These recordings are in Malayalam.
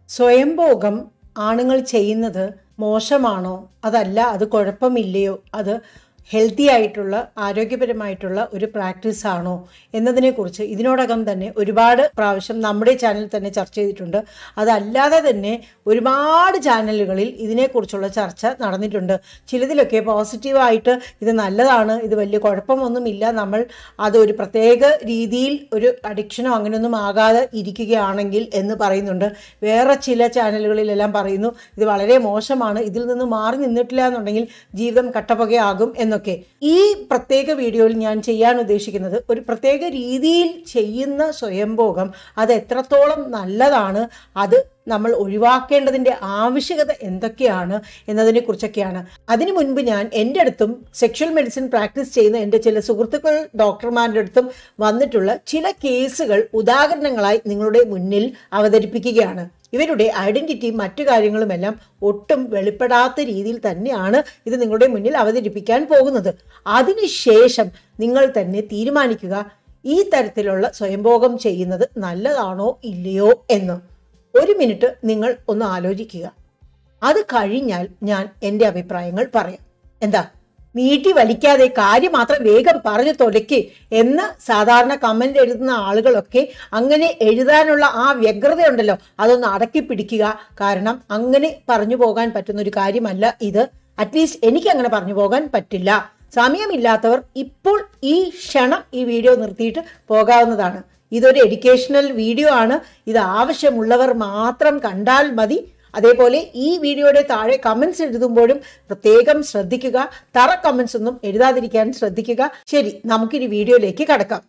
സ്വയംഭോഗം ആണുങ്ങൾ ചെയ്യുന്നത് മോശമാണോ അതല്ല അത് കുഴപ്പമില്ലയോ അത് ഹെൽത്തി ആയിട്ടുള്ള ആരോഗ്യപരമായിട്ടുള്ള ഒരു പ്രാക്ടീസ് ആണോ എന്നതിനെക്കുറിച്ച് ഇതിനോടകം തന്നെ ഒരുപാട് പ്രാവശ്യം നമ്മുടെ ചാനലിൽ തന്നെ ചർച്ച ചെയ്തിട്ടുണ്ട് അതല്ലാതെ തന്നെ ഒരുപാട് ചാനലുകളിൽ ഇതിനെക്കുറിച്ചുള്ള ചർച്ച നടന്നിട്ടുണ്ട് ചിലതിലൊക്കെ പോസിറ്റീവായിട്ട് ഇത് നല്ലതാണ് ഇത് വലിയ കുഴപ്പമൊന്നുമില്ല നമ്മൾ അത് ഒരു പ്രത്യേക രീതിയിൽ ഒരു അഡിക്ഷനോ അങ്ങനെയൊന്നും ആകാതെ ഇരിക്കുകയാണെങ്കിൽ എന്ന് പറയുന്നുണ്ട് വേറെ ചില ചാനലുകളിലെല്ലാം പറയുന്നു ഇത് വളരെ മോശമാണ് ഇതിൽ നിന്ന് മാറി നിന്നിട്ടില്ല എന്നുണ്ടെങ്കിൽ ജീവിതം കട്ടപ്പകയാകും എന്നൊക്കെ ഈ പ്രത്യേക വീഡിയോയിൽ ഞാൻ ചെയ്യാൻ ഉദ്ദേശിക്കുന്നത് ഒരു പ്രത്യേക രീതിയിൽ ചെയ്യുന്ന സ്വയംഭോഗം അത് എത്രത്തോളം നല്ലതാണ് അത് നമ്മൾ ഒഴിവാക്കേണ്ടതിൻ്റെ ആവശ്യകത എന്തൊക്കെയാണ് എന്നതിനെ കുറിച്ചൊക്കെയാണ് അതിനു മുൻപ് ഞാൻ എൻ്റെ അടുത്തും സെക്ഷൽ മെഡിസിൻ പ്രാക്ടീസ് ചെയ്യുന്ന എൻ്റെ ചില സുഹൃത്തുക്കൾ ഡോക്ടർമാരുടെ അടുത്തും വന്നിട്ടുള്ള ചില കേസുകൾ ഉദാഹരണങ്ങളായി നിങ്ങളുടെ മുന്നിൽ അവതരിപ്പിക്കുകയാണ് ഇവരുടെ ഐഡന്റിറ്റി മറ്റു കാര്യങ്ങളുമെല്ലാം ഒട്ടും വെളിപ്പെടാത്ത രീതിയിൽ തന്നെയാണ് ഇത് നിങ്ങളുടെ മുന്നിൽ അവതരിപ്പിക്കാൻ പോകുന്നത് അതിനുശേഷം നിങ്ങൾ തന്നെ തീരുമാനിക്കുക ഈ തരത്തിലുള്ള സ്വയംഭോഗം ചെയ്യുന്നത് നല്ലതാണോ ഇല്ലയോ എന്ന് ഒരു മിനിറ്റ് നിങ്ങൾ ഒന്ന് ആലോചിക്കുക അത് കഴിഞ്ഞാൽ ഞാൻ എൻ്റെ അഭിപ്രായങ്ങൾ പറയാം എന്താ നീട്ടി വലിക്കാതെ കാര്യം മാത്രം വേഗം പറഞ്ഞു തൊലയ്ക്ക് എന്ന് സാധാരണ കമന്റ് എഴുതുന്ന ആളുകളൊക്കെ അങ്ങനെ എഴുതാനുള്ള ആ വ്യഗ്രതയുണ്ടല്ലോ അതൊന്ന് അടക്കി പിടിക്കുക കാരണം അങ്ങനെ പറഞ്ഞു പോകാൻ പറ്റുന്ന ഒരു കാര്യമല്ല ഇത് അറ്റ്ലീസ്റ്റ് എനിക്ക് അങ്ങനെ പറഞ്ഞു പോകാൻ പറ്റില്ല സമയമില്ലാത്തവർ ഇപ്പോൾ ഈ ക്ഷണം ഈ വീഡിയോ നിർത്തിയിട്ട് പോകാവുന്നതാണ് ഇതൊരു എഡ്യൂക്കേഷണൽ വീഡിയോ ആണ് ഇത് ആവശ്യമുള്ളവർ മാത്രം കണ്ടാൽ മതി അതേപോലെ ഈ വീഡിയോയുടെ താഴെ കമന്റ്സ് എഴുതുമ്പോഴും പ്രത്യേകം ശ്രദ്ധിക്കുക തറ കമന്റ്സ് ഒന്നും എഴുതാതിരിക്കാൻ ശ്രദ്ധിക്കുക ശരി നമുക്കിനി വീഡിയോയിലേക്ക് കടക്കാം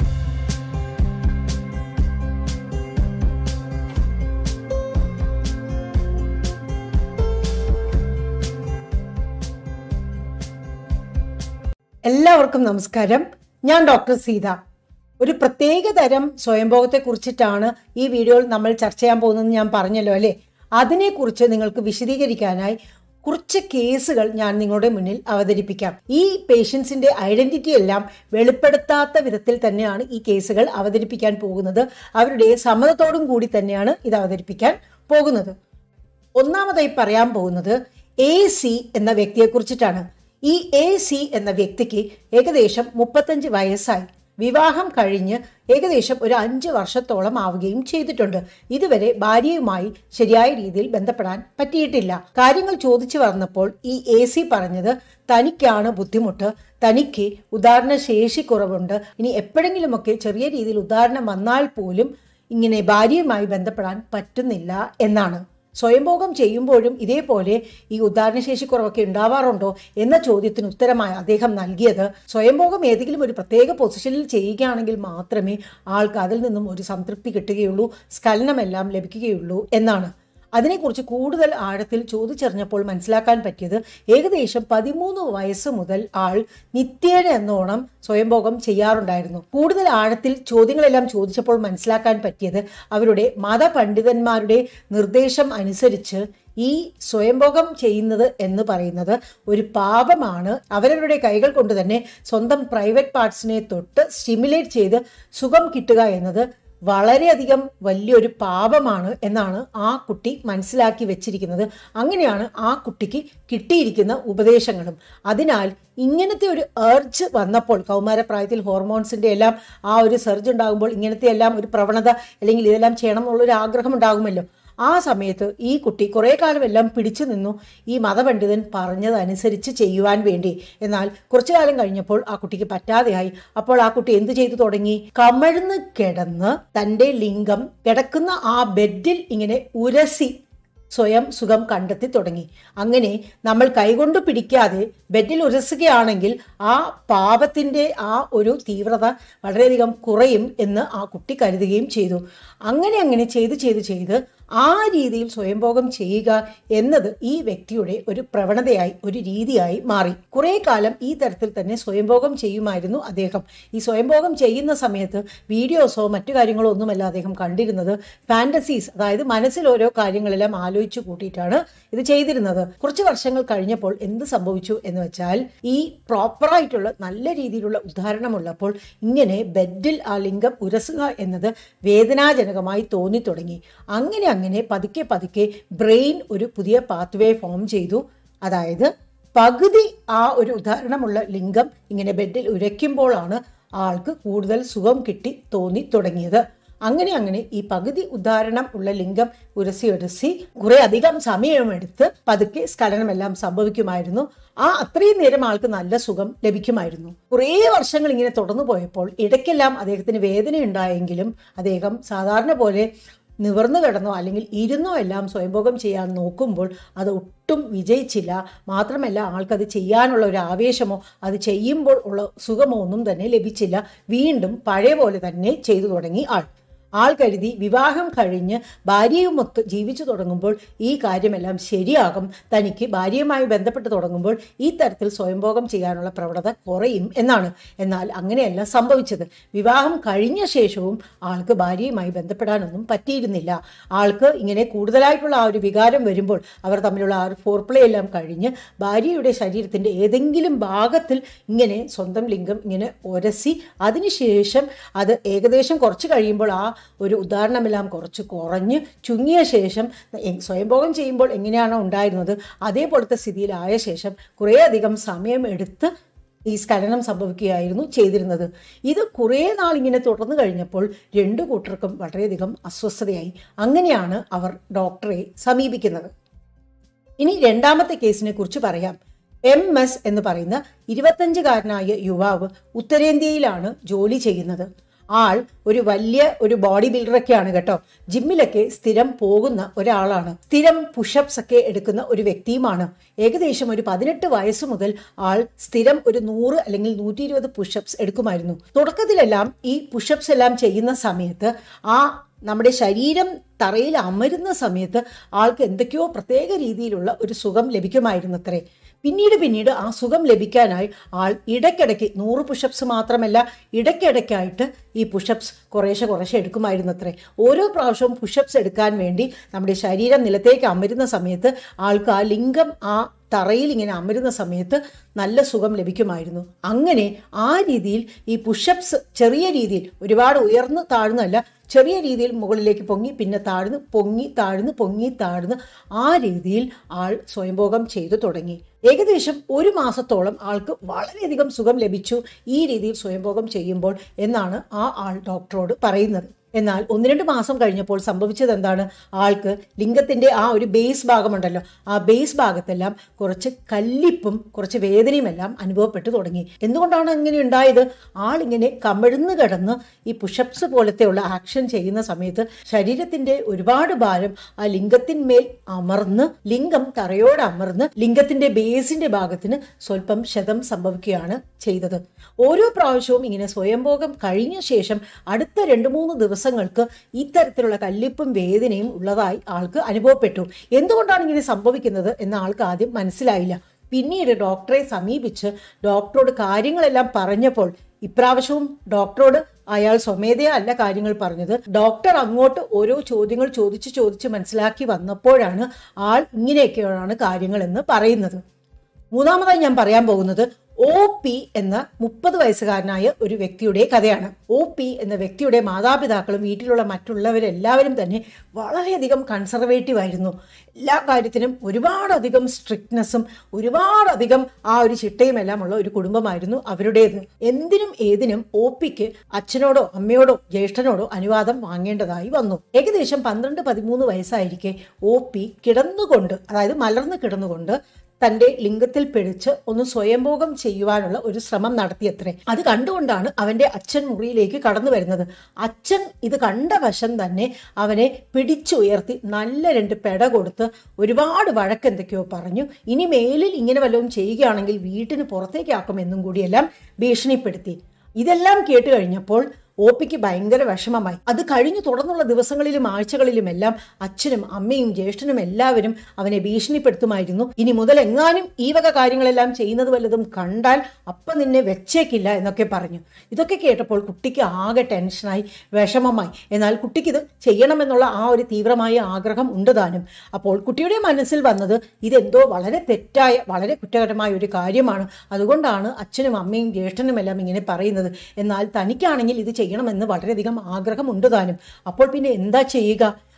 എല്ലാവർക്കും നമസ്കാരം ഞാൻ ഡോക്ടർ സീത ഒരു പ്രത്യേക തരം സ്വയംഭോഗത്തെ കുറിച്ചിട്ടാണ് ഈ വീഡിയോയിൽ നമ്മൾ ചർച്ച ചെയ്യാൻ പോകുന്നത് ഞാൻ പറഞ്ഞല്ലോ അല്ലേ അതിനെക്കുറിച്ച് നിങ്ങൾക്ക് വിശദീകരിക്കാനായി കുറച്ച് കേസുകൾ ഞാൻ നിങ്ങളുടെ മുന്നിൽ അവതരിപ്പിക്കാം ഈ പേഷ്യൻസിന്റെ ഐഡന്റിറ്റി എല്ലാം വെളിപ്പെടുത്താത്ത വിധത്തിൽ തന്നെയാണ് ഈ കേസുകൾ അവതരിപ്പിക്കാൻ പോകുന്നത് അവരുടെ സമ്മതത്തോടും കൂടി തന്നെയാണ് ഇത് അവതരിപ്പിക്കാൻ പോകുന്നത് ഒന്നാമതായി പറയാൻ പോകുന്നത് എ സി എന്ന വ്യക്തിയെ കുറിച്ചിട്ടാണ് ഈ എ സി എന്ന വ്യക്തിക്ക് ഏകദേശം മുപ്പത്തഞ്ച് വയസ്സായി വിവാഹം കഴിഞ്ഞ് ഏകദേശം ഒരു അഞ്ച് വർഷത്തോളം ആവുകയും ചെയ്തിട്ടുണ്ട് ഇതുവരെ ഭാര്യയുമായി ശരിയായ രീതിയിൽ ബന്ധപ്പെടാൻ പറ്റിയിട്ടില്ല കാര്യങ്ങൾ ചോദിച്ചു വന്നപ്പോൾ ഈ എ സി പറഞ്ഞത് തനിക്കാണ് ബുദ്ധിമുട്ട് തനിക്ക് ഉദാഹരണ ശേഷി കുറവുണ്ട് ഇനി എപ്പോഴെങ്കിലുമൊക്കെ ചെറിയ രീതിയിൽ ഉദാഹരണം വന്നാൽ പോലും ഇങ്ങനെ ഭാര്യയുമായി ബന്ധപ്പെടാൻ പറ്റുന്നില്ല എന്നാണ് സ്വയംഭോഗം ചെയ്യുമ്പോഴും ഇതേപോലെ ഈ ഉദാഹരണശേഷി കുറവൊക്കെ ഉണ്ടാവാറുണ്ടോ എന്ന ചോദ്യത്തിന് ഉത്തരമായി അദ്ദേഹം നൽകിയത് സ്വയംഭോഗം ഏതെങ്കിലും ഒരു പ്രത്യേക പൊസിഷനിൽ ചെയ്യുകയാണെങ്കിൽ മാത്രമേ ആൾക്ക് അതിൽ നിന്നും ഒരു സംതൃപ്തി കിട്ടുകയുള്ളൂ സ്ഖലനമെല്ലാം ലഭിക്കുകയുള്ളൂ എന്നാണ് അതിനെക്കുറിച്ച് കൂടുതൽ ആഴത്തിൽ ചോദിച്ചറിഞ്ഞപ്പോൾ മനസ്സിലാക്കാൻ പറ്റിയത് ഏകദേശം പതിമൂന്ന് വയസ്സ് മുതൽ ആൾ നിത്യേന എന്നോണം സ്വയംഭോഗം ചെയ്യാറുണ്ടായിരുന്നു കൂടുതൽ ആഴത്തിൽ ചോദ്യങ്ങളെല്ലാം ചോദിച്ചപ്പോൾ മനസ്സിലാക്കാൻ പറ്റിയത് അവരുടെ മതപണ്ഡിതന്മാരുടെ നിർദ്ദേശം അനുസരിച്ച് ഈ സ്വയംഭോഗം ചെയ്യുന്നത് എന്ന് പറയുന്നത് ഒരു പാപമാണ് അവരവരുടെ കൈകൾ കൊണ്ട് തന്നെ സ്വന്തം പ്രൈവറ്റ് പാർട്സിനെ തൊട്ട് സ്റ്റിമുലേറ്റ് ചെയ്ത് സുഖം കിട്ടുക എന്നത് വളരെയധികം വലിയൊരു പാപമാണ് എന്നാണ് ആ കുട്ടി മനസ്സിലാക്കി വെച്ചിരിക്കുന്നത് അങ്ങനെയാണ് ആ കുട്ടിക്ക് കിട്ടിയിരിക്കുന്ന ഉപദേശങ്ങളും അതിനാൽ ഇങ്ങനത്തെ ഒരു ഏർജ് വന്നപ്പോൾ കൗമാരപ്രായത്തിൽ ഹോർമോൺസിന്റെ എല്ലാം ആ ഒരു സെർജ് ഉണ്ടാകുമ്പോൾ ഇങ്ങനത്തെ എല്ലാം ഒരു പ്രവണത അല്ലെങ്കിൽ ഇതെല്ലാം ചെയ്യണം എന്നുള്ളൊരു ആഗ്രഹം ഉണ്ടാകുമല്ലോ ആ സമയത്ത് ഈ കുട്ടി കുറേ കാലം എല്ലാം പിടിച്ചു നിന്നു ഈ മതപണ്ഡിതൻ പറഞ്ഞതനുസരിച്ച് ചെയ്യുവാൻ വേണ്ടി എന്നാൽ കുറച്ചു കാലം കഴിഞ്ഞപ്പോൾ ആ കുട്ടിക്ക് പറ്റാതെയായി അപ്പോൾ ആ കുട്ടി എന്ത് ചെയ്തു തുടങ്ങി കമഴ്ന്ന് കിടന്ന് തൻ്റെ ലിംഗം കിടക്കുന്ന ആ ബെഡിൽ ഇങ്ങനെ ഉരസി സ്വയം സുഖം കണ്ടെത്തി തുടങ്ങി അങ്ങനെ നമ്മൾ കൈകൊണ്ട് പിടിക്കാതെ ബെഡിൽ ഉരസുകയാണെങ്കിൽ ആ പാപത്തിൻ്റെ ആ ഒരു തീവ്രത വളരെയധികം കുറയും എന്ന് ആ കുട്ടി കരുതുകയും ചെയ്തു അങ്ങനെ അങ്ങനെ ചെയ്ത് ചെയ്ത് ചെയ്ത് ആ രീതിയിൽ സ്വയംഭോഗം ചെയ്യുക എന്നത് ഈ വ്യക്തിയുടെ ഒരു പ്രവണതയായി ഒരു രീതിയായി മാറി കുറെ കാലം ഈ തരത്തിൽ തന്നെ സ്വയംഭോഗം ചെയ്യുമായിരുന്നു അദ്ദേഹം ഈ സ്വയംഭോഗം ചെയ്യുന്ന സമയത്ത് വീഡിയോസോ മറ്റു കാര്യങ്ങളോ ഒന്നുമല്ല അദ്ദേഹം കണ്ടിരുന്നത് ഫാന്റസീസ് അതായത് മനസ്സിൽ ഓരോ കാര്യങ്ങളെല്ലാം ആലോചിച്ചു കൂട്ടിയിട്ടാണ് ഇത് ചെയ്തിരുന്നത് കുറച്ച് വർഷങ്ങൾ കഴിഞ്ഞപ്പോൾ എന്ത് സംഭവിച്ചു എന്ന് വെച്ചാൽ ഈ പ്രോപ്പറായിട്ടുള്ള നല്ല രീതിയിലുള്ള ഉദാഹരണമുള്ളപ്പോൾ ഇങ്ങനെ ബെഡിൽ ആ ലിംഗം ഉരസുക എന്നത് വേദനാജനകമായി തോന്നി തുടങ്ങി അങ്ങനെ അങ്ങനെ പതുക്കെ പതുക്കെ ബ്രെയിൻ ഒരു പുതിയ പാത്വേ ഫോം ചെയ്തു അതായത് പകുതി ആ ഒരു ഉദാഹരണമുള്ള ലിംഗം ഇങ്ങനെ ബെഡിൽ ഉരയ്ക്കുമ്പോഴാണ് ആൾക്ക് കൂടുതൽ സുഖം കിട്ടി തോന്നി തുടങ്ങിയത് അങ്ങനെ അങ്ങനെ ഈ പകുതി ഉദാഹരണം ഉള്ള ലിംഗം ഉരസി ഉരസി കുറെ അധികം സമയമെടുത്ത് പതുക്കെ സ്ഖലനമെല്ലാം സംഭവിക്കുമായിരുന്നു ആ അത്രയും നേരം ആൾക്ക് നല്ല സുഖം ലഭിക്കുമായിരുന്നു കുറേ വർഷങ്ങൾ ഇങ്ങനെ തുടർന്നു പോയപ്പോൾ ഇടയ്ക്കെല്ലാം അദ്ദേഹത്തിന് വേദന ഉണ്ടായെങ്കിലും അദ്ദേഹം സാധാരണ പോലെ നിവർന്നു കിടന്നോ അല്ലെങ്കിൽ ഇരുന്നോ എല്ലാം സ്വയംഭോഗം ചെയ്യാൻ നോക്കുമ്പോൾ അത് ഒട്ടും വിജയിച്ചില്ല മാത്രമല്ല ആൾക്കത് ചെയ്യാനുള്ള ഒരു ആവേശമോ അത് ചെയ്യുമ്പോൾ ഉള്ള സുഖമോ ഒന്നും തന്നെ ലഭിച്ചില്ല വീണ്ടും പഴയ പോലെ തന്നെ ചെയ്തു തുടങ്ങി ആൾ ആൾ കരുതി വിവാഹം കഴിഞ്ഞ് ഭാര്യയുമൊത്ത് ജീവിച്ചു തുടങ്ങുമ്പോൾ ഈ കാര്യമെല്ലാം ശരിയാകും തനിക്ക് ഭാര്യയുമായി ബന്ധപ്പെട്ട് തുടങ്ങുമ്പോൾ ഈ തരത്തിൽ സ്വയംഭോഗം ചെയ്യാനുള്ള പ്രവണത കുറയും എന്നാണ് എന്നാൽ അങ്ങനെയല്ല സംഭവിച്ചത് വിവാഹം കഴിഞ്ഞ ശേഷവും ആൾക്ക് ഭാര്യയുമായി ബന്ധപ്പെടാനൊന്നും പറ്റിയിരുന്നില്ല ആൾക്ക് ഇങ്ങനെ കൂടുതലായിട്ടുള്ള ആ ഒരു വികാരം വരുമ്പോൾ അവർ തമ്മിലുള്ള ആ ഒരു ഫോർപ്ലേ എല്ലാം കഴിഞ്ഞ് ഭാര്യയുടെ ശരീരത്തിൻ്റെ ഏതെങ്കിലും ഭാഗത്തിൽ ഇങ്ങനെ സ്വന്തം ലിംഗം ഇങ്ങനെ ഒരസി അതിനുശേഷം അത് ഏകദേശം കുറച്ച് കഴിയുമ്പോൾ ആ ഒരു ഉദാഹരണമെല്ലാം കുറച്ച് കുറഞ്ഞ് ചുങ്ങിയ ശേഷം എ- സ്വയംഭോഗം ചെയ്യുമ്പോൾ എങ്ങനെയാണോ ഉണ്ടായിരുന്നത് അതേപോലത്തെ സ്ഥിതിയിലായ ശേഷം കുറേയധികം സമയം എടുത്ത് ഈ സ്ഖലനം സംഭവിക്കുകയായിരുന്നു ചെയ്തിരുന്നത് ഇത് കുറേ നാൾ ഇങ്ങനെ തുടർന്നു കഴിഞ്ഞപ്പോൾ രണ്ടു കൂട്ടർക്കും വളരെയധികം അസ്വസ്ഥതയായി അങ്ങനെയാണ് അവർ ഡോക്ടറെ സമീപിക്കുന്നത് ഇനി രണ്ടാമത്തെ കേസിനെ കുറിച്ച് പറയാം എം എസ് എന്ന് പറയുന്ന ഇരുപത്തഞ്ചുകാരനായ യുവാവ് ഉത്തരേന്ത്യയിലാണ് ജോലി ചെയ്യുന്നത് ആൾ ഒരു വലിയ ഒരു ബോഡി ബിൽഡറൊക്കെയാണ് കേട്ടോ ജിമ്മിലൊക്കെ സ്ഥിരം പോകുന്ന ഒരാളാണ് സ്ഥിരം പുഷപ്സ് ഒക്കെ എടുക്കുന്ന ഒരു വ്യക്തിയുമാണ് ഏകദേശം ഒരു പതിനെട്ട് വയസ്സ് മുതൽ ആൾ സ്ഥിരം ഒരു നൂറ് അല്ലെങ്കിൽ നൂറ്റി ഇരുപത് പുഷപ്സ് എടുക്കുമായിരുന്നു തുടക്കത്തിലെല്ലാം ഈ പുഷപ്സ് എല്ലാം ചെയ്യുന്ന സമയത്ത് ആ നമ്മുടെ ശരീരം തറയിൽ അമരുന്ന സമയത്ത് ആൾക്ക് എന്തൊക്കെയോ പ്രത്യേക രീതിയിലുള്ള ഒരു സുഖം ലഭിക്കുമായിരുന്നത്രേ പിന്നീട് പിന്നീട് ആ സുഖം ലഭിക്കാനായി ആൾ ഇടയ്ക്കിടയ്ക്ക് നൂറ് പുഷപ്സ് മാത്രമല്ല ഇടയ്ക്കിടയ്ക്കായിട്ട് ഈ പുഷപ്സ് കുറേശ്ശെ കുറേശ്ശെ എടുക്കുമായിരുന്നത്രേ ഓരോ പ്രാവശ്യവും പുഷപ്സ് എടുക്കാൻ വേണ്ടി നമ്മുടെ ശരീരം നിലത്തേക്ക് അമരുന്ന സമയത്ത് ആൾക്ക് ആ ലിംഗം ആ തറയിൽ ഇങ്ങനെ അമരുന്ന സമയത്ത് നല്ല സുഖം ലഭിക്കുമായിരുന്നു അങ്ങനെ ആ രീതിയിൽ ഈ പുഷപ്സ് ചെറിയ രീതിയിൽ ഒരുപാട് ഉയർന്ന് താഴ്ന്നല്ല ചെറിയ രീതിയിൽ മുകളിലേക്ക് പൊങ്ങി പിന്നെ താഴ്ന്ന് പൊങ്ങി താഴ്ന്ന് പൊങ്ങി താഴ്ന്ന് ആ രീതിയിൽ ആൾ സ്വയംഭോഗം ചെയ്തു തുടങ്ങി ഏകദേശം ഒരു മാസത്തോളം ആൾക്ക് വളരെയധികം സുഖം ലഭിച്ചു ഈ രീതിയിൽ സ്വയംഭോഗം ചെയ്യുമ്പോൾ എന്നാണ് ആ ആൾ ഡോക്ടറോട് പറയുന്നത് എന്നാൽ ഒന്ന് രണ്ട് മാസം കഴിഞ്ഞപ്പോൾ സംഭവിച്ചത് എന്താണ് ആൾക്ക് ലിംഗത്തിന്റെ ആ ഒരു ബേസ് ഭാഗമുണ്ടല്ലോ ആ ബേസ് ഭാഗത്തെല്ലാം കുറച്ച് കല്ലിപ്പും കുറച്ച് വേദനയും എല്ലാം അനുഭവപ്പെട്ടു തുടങ്ങി എന്തുകൊണ്ടാണ് ഇങ്ങനെ ഉണ്ടായത് ആളിങ്ങനെ കമിഴ്ന്ന് കിടന്ന് ഈ പുഷപ്സ് പോലത്തെയുള്ള ആക്ഷൻ ചെയ്യുന്ന സമയത്ത് ശരീരത്തിന്റെ ഒരുപാട് ഭാരം ആ ലിംഗത്തിന്മേൽ അമർന്ന് ലിംഗം തറയോട് അമർന്ന് ലിംഗത്തിന്റെ ബേസിന്റെ ഭാഗത്തിന് സ്വല്പം ക്ഷതം സംഭവിക്കുകയാണ് ചെയ്തത് ഓരോ പ്രാവശ്യവും ഇങ്ങനെ സ്വയംഭോഗം കഴിഞ്ഞ ശേഷം അടുത്ത രണ്ട് മൂന്ന് ദിവസങ്ങൾക്ക് ഇത്തരത്തിലുള്ള കല്ലിപ്പും വേദനയും ഉള്ളതായി ആൾക്ക് അനുഭവപ്പെട്ടു എന്തുകൊണ്ടാണ് ഇങ്ങനെ സംഭവിക്കുന്നത് എന്ന് ആൾക്ക് ആദ്യം മനസ്സിലായില്ല പിന്നീട് ഡോക്ടറെ സമീപിച്ച് ഡോക്ടറോട് കാര്യങ്ങളെല്ലാം പറഞ്ഞപ്പോൾ ഇപ്രാവശ്യവും ഡോക്ടറോട് അയാൾ സ്വമേധയാ അല്ല കാര്യങ്ങൾ പറഞ്ഞത് ഡോക്ടർ അങ്ങോട്ട് ഓരോ ചോദ്യങ്ങൾ ചോദിച്ച് ചോദിച്ച് മനസ്സിലാക്കി വന്നപ്പോഴാണ് ആൾ ഇങ്ങനെയൊക്കെയാണ് കാര്യങ്ങൾ എന്ന് പറയുന്നത് മൂന്നാമതായി ഞാൻ പറയാൻ പോകുന്നത് ഒ പി എന്ന മുപ്പത് വയസ്സുകാരനായ ഒരു വ്യക്തിയുടെ കഥയാണ് ഒ പി എന്ന വ്യക്തിയുടെ മാതാപിതാക്കളും വീട്ടിലുള്ള മറ്റുള്ളവരെല്ലാവരും തന്നെ വളരെയധികം കൺസർവേറ്റീവ് ആയിരുന്നു എല്ലാ കാര്യത്തിനും ഒരുപാടധികം സ്ട്രിക്ട്നെസ്സും ഒരുപാടധികം ആ ഒരു ചിട്ടയും എല്ലാം ഉള്ള ഒരു കുടുംബമായിരുന്നു അവരുടേത് എന്തിനും ഏതിനും ഒ പിക്ക് അച്ഛനോടോ അമ്മയോടോ ജ്യേഷ്ഠനോടോ അനുവാദം വാങ്ങേണ്ടതായി വന്നു ഏകദേശം പന്ത്രണ്ട് പതിമൂന്ന് വയസ്സായിരിക്കെ ഒ പി കിടന്നുകൊണ്ട് അതായത് മലർന്നു കിടന്നുകൊണ്ട് തന്റെ ലിംഗത്തിൽ പിടിച്ച് ഒന്ന് സ്വയംഭോഗം ചെയ്യുവാനുള്ള ഒരു ശ്രമം നടത്തിയത്രേ അത് കണ്ടുകൊണ്ടാണ് അവന്റെ അച്ഛൻ മുറിയിലേക്ക് കടന്നു വരുന്നത് അച്ഛൻ ഇത് കണ്ട വശം തന്നെ അവനെ പിടിച്ചുയർത്തി നല്ല രണ്ട് പെട കൊടുത്ത് ഒരുപാട് വഴക്കെന്തൊക്കെയോ പറഞ്ഞു ഇനി മേലിൽ ഇങ്ങനെ വല്ലതും ചെയ്യുകയാണെങ്കിൽ വീട്ടിന് പുറത്തേക്കാക്കുമെന്നും കൂടിയെല്ലാം ഭീഷണിപ്പെടുത്തി ഇതെല്ലാം കേട്ട് കഴിഞ്ഞപ്പോൾ ഓപ്പിക്ക് ഭയങ്കര വിഷമമായി അത് കഴിഞ്ഞു തുടർന്നുള്ള ദിവസങ്ങളിലും ആഴ്ചകളിലുമെല്ലാം അച്ഛനും അമ്മയും ജ്യേഷ്ഠനും എല്ലാവരും അവനെ ഭീഷണിപ്പെടുത്തുമായിരുന്നു ഇനി മുതൽ എങ്ങാനും ഈ വക കാര്യങ്ങളെല്ലാം ചെയ്യുന്നത് വല്ലതും കണ്ടാൽ അപ്പം നിന്നെ വെച്ചേക്കില്ല എന്നൊക്കെ പറഞ്ഞു ഇതൊക്കെ കേട്ടപ്പോൾ കുട്ടിക്ക് ആകെ ടെൻഷനായി വിഷമമായി എന്നാൽ കുട്ടിക്ക് ഇത് ചെയ്യണമെന്നുള്ള ആ ഒരു തീവ്രമായ ആഗ്രഹം ഉണ്ട് താനും അപ്പോൾ കുട്ടിയുടെ മനസ്സിൽ വന്നത് ഇതെന്തോ വളരെ തെറ്റായ വളരെ കുറ്റകരമായ ഒരു കാര്യമാണ് അതുകൊണ്ടാണ് അച്ഛനും അമ്മയും ജ്യേഷ്ഠനും എല്ലാം ഇങ്ങനെ പറയുന്നത് എന്നാൽ തനിക്കാണെങ്കിൽ ഇത് ചെയ്യണമെന്ന് വളരെയധികം ആഗ്രഹമുണ്ട് താനും അപ്പോൾ പിന്നെ എന്താ ചെയ്യുക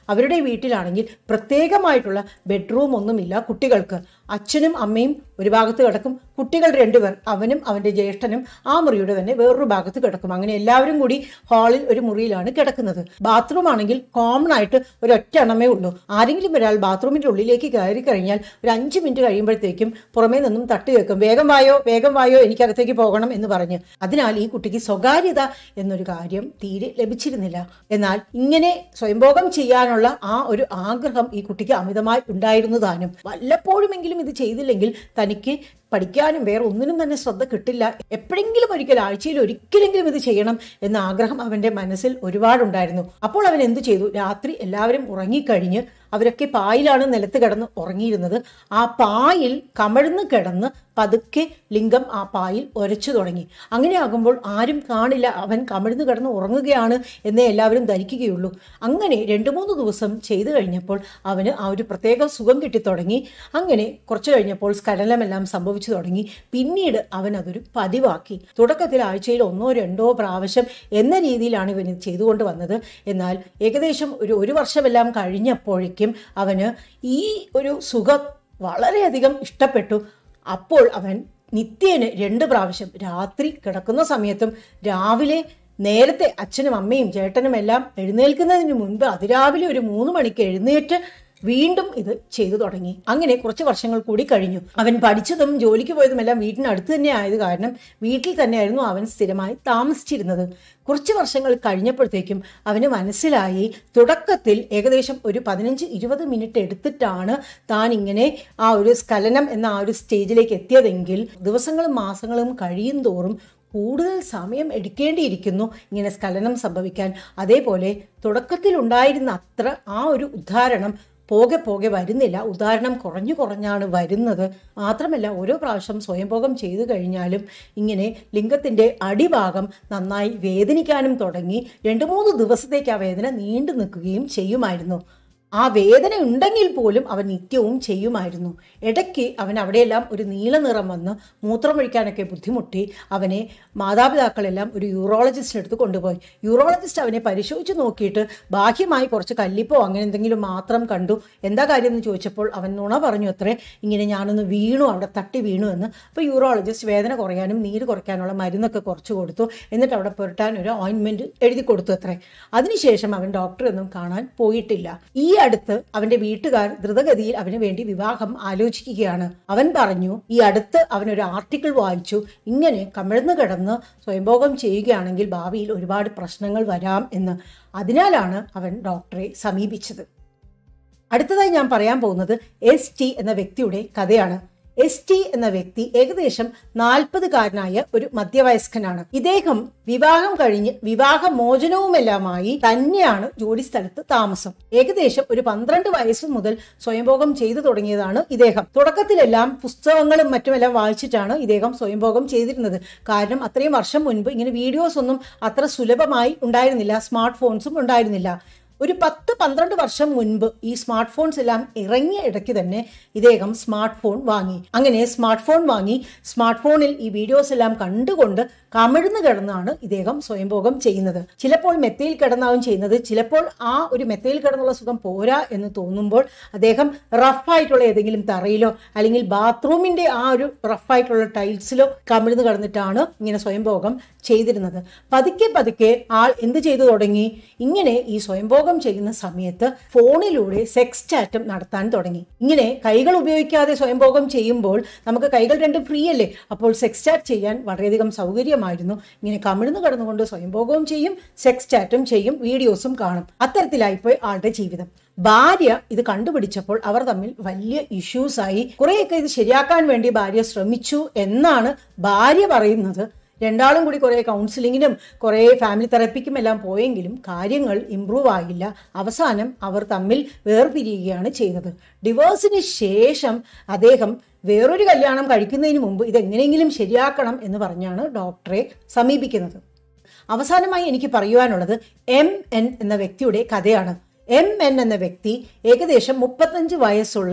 അവരുടെ വീട്ടിലാണെങ്കിൽ പ്രത്യേകമായിട്ടുള്ള ബെഡ്റൂം ഒന്നുമില്ല കുട്ടികൾക്ക് അച്ഛനും അമ്മയും ഒരു ഭാഗത്ത് കിടക്കും കുട്ടികൾ രണ്ടുപേർ അവനും അവന്റെ ജ്യേഷ്ഠനും ആ മുറിയുടെ തന്നെ വേറൊരു ഭാഗത്ത് കിടക്കും അങ്ങനെ എല്ലാവരും കൂടി ഹാളിൽ ഒരു മുറിയിലാണ് കിടക്കുന്നത് ബാത്റൂം ആണെങ്കിൽ കോമൺ ആയിട്ട് ഒരു ഒറ്റ എണ്ണമേ ഉള്ളൂ ആരെങ്കിലും ഒരാൾ ബാത്റൂമിന്റെ ഉള്ളിലേക്ക് കയറി കഴിഞ്ഞാൽ ഒരു അഞ്ച് മിനിറ്റ് കഴിയുമ്പോഴത്തേക്കും പുറമേ നിന്നും തട്ടി വെക്കും വേഗം വായോ വേഗം വായോ എനിക്കകത്തേക്ക് പോകണം എന്ന് പറഞ്ഞ് അതിനാൽ ഈ കുട്ടിക്ക് സ്വകാര്യത എന്നൊരു കാര്യം തീരെ ലഭിച്ചിരുന്നില്ല എന്നാൽ ഇങ്ങനെ സ്വയംഭോഗം ചെയ്യാനുള്ള ആ ഒരു ആഗ്രഹം ഈ കുട്ടിക്ക് അമിതമായി ഉണ്ടായിരുന്നതാനും വല്ലപ്പോഴുമെങ്കിലും ഇത് ചെയ്തില്ലെങ്കിൽ തനിക്ക് പഠിക്കാനും വേറെ ഒന്നിനും തന്നെ ശ്രദ്ധ കിട്ടില്ല എപ്പോഴെങ്കിലും ഒരിക്കൽ ആഴ്ചയിൽ ഒരിക്കലെങ്കിലും ഇത് ചെയ്യണം എന്ന ആഗ്രഹം അവന്റെ മനസ്സിൽ ഒരുപാടുണ്ടായിരുന്നു അപ്പോൾ അവൻ എന്തു ചെയ്തു രാത്രി എല്ലാവരും ഉറങ്ങിക്കഴിഞ്ഞ് അവരൊക്കെ പായിലാണ് നിലത്ത് കിടന്ന് ഉറങ്ങിയിരുന്നത് ആ പായിൽ കമഴ്ന്ന് കിടന്ന് പതുക്കെ ലിംഗം ആ പായിൽ ഒരച്ചു തുടങ്ങി അങ്ങനെ ആകുമ്പോൾ ആരും കാണില്ല അവൻ കമിഴ്ന്ന് കിടന്ന് ഉറങ്ങുകയാണ് എന്നേ എല്ലാവരും ധരിക്കുകയുള്ളൂ അങ്ങനെ രണ്ടു മൂന്ന് ദിവസം ചെയ്തു കഴിഞ്ഞപ്പോൾ അവന് ആ ഒരു പ്രത്യേക സുഖം കിട്ടിത്തുടങ്ങി അങ്ങനെ കുറച്ച് കഴിഞ്ഞപ്പോൾ സ്ഖലനമെല്ലാം സംഭവിച്ചു തുടങ്ങി പിന്നീട് അവൻ അതൊരു പതിവാക്കി തുടക്കത്തിൽ ആഴ്ചയിൽ ഒന്നോ രണ്ടോ പ്രാവശ്യം എന്ന രീതിയിലാണ് ഇവൻ ഇത് ചെയ്തുകൊണ്ട് വന്നത് എന്നാൽ ഏകദേശം ഒരു ഒരു വർഷമെല്ലാം കഴിഞ്ഞപ്പോഴേക്കും അവന് ഈ ഒരു സുഖം വളരെയധികം ഇഷ്ടപ്പെട്ടു അപ്പോൾ അവൻ നിത്യേന രണ്ട് പ്രാവശ്യം രാത്രി കിടക്കുന്ന സമയത്തും രാവിലെ നേരത്തെ അച്ഛനും അമ്മയും ചേട്ടനും എല്ലാം എഴുന്നേൽക്കുന്നതിന് മുൻപ് അതിരാവിലെ ഒരു മൂന്ന് മണിക്ക് എഴുന്നേറ്റ് വീണ്ടും ഇത് ചെയ്തു തുടങ്ങി അങ്ങനെ കുറച്ച് വർഷങ്ങൾ കൂടി കഴിഞ്ഞു അവൻ പഠിച്ചതും ജോലിക്ക് പോയതും എല്ലാം വീട്ടിനടുത്ത് തന്നെ ആയത് കാരണം വീട്ടിൽ തന്നെയായിരുന്നു അവൻ സ്ഥിരമായി താമസിച്ചിരുന്നത് കുറച്ച് വർഷങ്ങൾ കഴിഞ്ഞപ്പോഴത്തേക്കും അവന് മനസ്സിലായി തുടക്കത്തിൽ ഏകദേശം ഒരു പതിനഞ്ച് ഇരുപത് മിനിറ്റ് എടുത്തിട്ടാണ് താൻ ഇങ്ങനെ ആ ഒരു സ്ഖലനം എന്ന ആ ഒരു സ്റ്റേജിലേക്ക് എത്തിയതെങ്കിൽ ദിവസങ്ങളും മാസങ്ങളും കഴിയും തോറും കൂടുതൽ സമയം എടുക്കേണ്ടിയിരിക്കുന്നു ഇങ്ങനെ സ്ഖലനം സംഭവിക്കാൻ അതേപോലെ തുടക്കത്തിൽ ഉണ്ടായിരുന്ന അത്ര ആ ഒരു ഉദാഹരണം പോകെ പോകെ വരുന്നില്ല ഉദാഹരണം കുറഞ്ഞു കുറഞ്ഞാണ് വരുന്നത് മാത്രമല്ല ഓരോ പ്രാവശ്യം സ്വയംഭോഗം ചെയ്തു കഴിഞ്ഞാലും ഇങ്ങനെ ലിംഗത്തിൻ്റെ അടിഭാഗം നന്നായി വേദനിക്കാനും തുടങ്ങി രണ്ട് മൂന്ന് ദിവസത്തേക്ക് ആ വേദന നീണ്ടു നിൽക്കുകയും ചെയ്യുമായിരുന്നു ആ വേദന ഉണ്ടെങ്കിൽ പോലും അവൻ നിത്യവും ചെയ്യുമായിരുന്നു ഇടയ്ക്ക് അവൻ അവിടെയെല്ലാം ഒരു നീല നിറം വന്ന് മൂത്രമൊഴിക്കാനൊക്കെ ബുദ്ധിമുട്ടി അവനെ മാതാപിതാക്കളെല്ലാം ഒരു യൂറോളജിസ്റ്റിന് അടുത്ത് കൊണ്ടുപോയി യൂറോളജിസ്റ്റ് അവനെ പരിശോധിച്ച് നോക്കിയിട്ട് ബാഹ്യമായി കുറച്ച് കല്ലിപ്പോ അങ്ങനെ എന്തെങ്കിലും മാത്രം കണ്ടു എന്താ കാര്യം എന്ന് ചോദിച്ചപ്പോൾ അവൻ നുണ പറഞ്ഞു അത്രേ ഇങ്ങനെ ഞാനൊന്ന് വീണു അവിടെ തട്ടി വീണു എന്ന് അപ്പോൾ യൂറോളജിസ്റ്റ് വേദന കുറയാനും നീര് കുറയ്ക്കാനുള്ള മരുന്നൊക്കെ കുറച്ച് കൊടുത്തു എന്നിട്ട് അവിടെ പുരട്ടാൻ ഒരു ഓയിൻമെന്റ് എഴുതി കൊടുത്തു അത്രേ അതിനുശേഷം അവൻ ഡോക്ടറൊന്നും കാണാൻ പോയിട്ടില്ല ഈ അടുത്ത് അവന്റെ വീട്ടുകാർ ദ്രുതഗതിയിൽ അവന് വേണ്ടി വിവാഹം ആലോചിക്കുകയാണ് അവൻ പറഞ്ഞു ഈ അടുത്ത് അവനൊരു ആർട്ടിക്കിൾ വായിച്ചു ഇങ്ങനെ കമിഴ്ന്നു കിടന്ന് സ്വയംഭോഗം ചെയ്യുകയാണെങ്കിൽ ഭാവിയിൽ ഒരുപാട് പ്രശ്നങ്ങൾ വരാം എന്ന് അതിനാലാണ് അവൻ ഡോക്ടറെ സമീപിച്ചത് അടുത്തതായി ഞാൻ പറയാൻ പോകുന്നത് എസ് ടി എന്ന വ്യക്തിയുടെ കഥയാണ് എസ് ടി എന്ന വ്യക്തി ഏകദേശം നാൽപ്പതുകാരനായ ഒരു മധ്യവയസ്കനാണ് ഇദ്ദേഹം വിവാഹം കഴിഞ്ഞ് വിവാഹ മോചനവുമെല്ലാമായി തന്നെയാണ് ജോലി സ്ഥലത്ത് താമസം ഏകദേശം ഒരു പന്ത്രണ്ട് വയസ്സ് മുതൽ സ്വയംഭോഗം ചെയ്തു തുടങ്ങിയതാണ് ഇദ്ദേഹം തുടക്കത്തിലെല്ലാം പുസ്തകങ്ങളും മറ്റുമെല്ലാം വായിച്ചിട്ടാണ് ഇദ്ദേഹം സ്വയംഭോഗം ചെയ്തിരുന്നത് കാരണം അത്രയും വർഷം മുൻപ് ഇങ്ങനെ വീഡിയോസ് ഒന്നും അത്ര സുലഭമായി ഉണ്ടായിരുന്നില്ല സ്മാർട്ട് ഫോൺസും ഉണ്ടായിരുന്നില്ല ഒരു പത്ത് പന്ത്രണ്ട് വർഷം മുൻപ് ഈ സ്മാർട്ട് ഫോൺസ് എല്ലാം ഇറങ്ങിയ ഇടയ്ക്ക് തന്നെ ഇദ്ദേഹം സ്മാർട്ട് ഫോൺ വാങ്ങി അങ്ങനെ സ്മാർട്ട് ഫോൺ വാങ്ങി സ്മാർട്ട് ഫോണിൽ ഈ വീഡിയോസ് എല്ലാം കണ്ടുകൊണ്ട് കമിഴ്ന്ന് കിടന്നാണ് ഇദ്ദേഹം സ്വയംഭോഗം ചെയ്യുന്നത് ചിലപ്പോൾ മെത്തയിൽ കിടന്നാവും ചെയ്യുന്നത് ചിലപ്പോൾ ആ ഒരു മെത്തയിൽ കിടന്നുള്ള സുഖം പോരാ എന്ന് തോന്നുമ്പോൾ അദ്ദേഹം റഫായിട്ടുള്ള ഏതെങ്കിലും തറയിലോ അല്ലെങ്കിൽ ബാത്റൂമിന്റെ ആ ഒരു റഫായിട്ടുള്ള ടൈൽസിലോ കമിഴ്ന്ന് കിടന്നിട്ടാണ് ഇങ്ങനെ സ്വയംഭോഗം ചെയ്തിരുന്നത് പതുക്കെ പതുക്കെ ആൾ എന്ത് ചെയ്തു തുടങ്ങി ഇങ്ങനെ ഈ സ്വയംഭോഗം ചെയ്യുന്ന സമയത്ത് ഫോണിലൂടെ സെക്സ് ചാറ്റും നടത്താൻ തുടങ്ങി ഇങ്ങനെ കൈകൾ ഉപയോഗിക്കാതെ സ്വയംഭോഗം ചെയ്യുമ്പോൾ നമുക്ക് കൈകൾ രണ്ടും ഫ്രീ അല്ലേ അപ്പോൾ സെക്സ് ചാറ്റ് ചെയ്യാൻ വളരെയധികം സൗകര്യമായിരുന്നു ഇങ്ങനെ കമിഴ്ന്ന് കിടന്നുകൊണ്ട് സ്വയംഭോഗവും ചെയ്യും സെക്സ് ചാറ്റും ചെയ്യും വീഡിയോസും കാണും അത്തരത്തിലായിപ്പോയി ആളുടെ ജീവിതം ഭാര്യ ഇത് കണ്ടുപിടിച്ചപ്പോൾ അവർ തമ്മിൽ വലിയ ഇഷ്യൂസ് ആയി കുറേയൊക്കെ ഇത് ശരിയാക്കാൻ വേണ്ടി ഭാര്യ ശ്രമിച്ചു എന്നാണ് ഭാര്യ പറയുന്നത് രണ്ടാളും കൂടി കുറേ കൗൺസിലിങ്ങിനും കുറേ ഫാമിലി തെറപ്പിക്കും എല്ലാം പോയെങ്കിലും കാര്യങ്ങൾ ഇമ്പ്രൂവ് ആയില്ല അവസാനം അവർ തമ്മിൽ വേർപിരിയുകയാണ് ചെയ്തത് ഡിവോഴ്സിന് ശേഷം അദ്ദേഹം വേറൊരു കല്യാണം കഴിക്കുന്നതിന് മുമ്പ് ഇതെങ്ങനെയെങ്കിലും ശരിയാക്കണം എന്ന് പറഞ്ഞാണ് ഡോക്ടറെ സമീപിക്കുന്നത് അവസാനമായി എനിക്ക് പറയുവാനുള്ളത് എം എൻ എന്ന വ്യക്തിയുടെ കഥയാണ് എം എൻ എന്ന വ്യക്തി ഏകദേശം മുപ്പത്തഞ്ച് വയസ്സുള്ള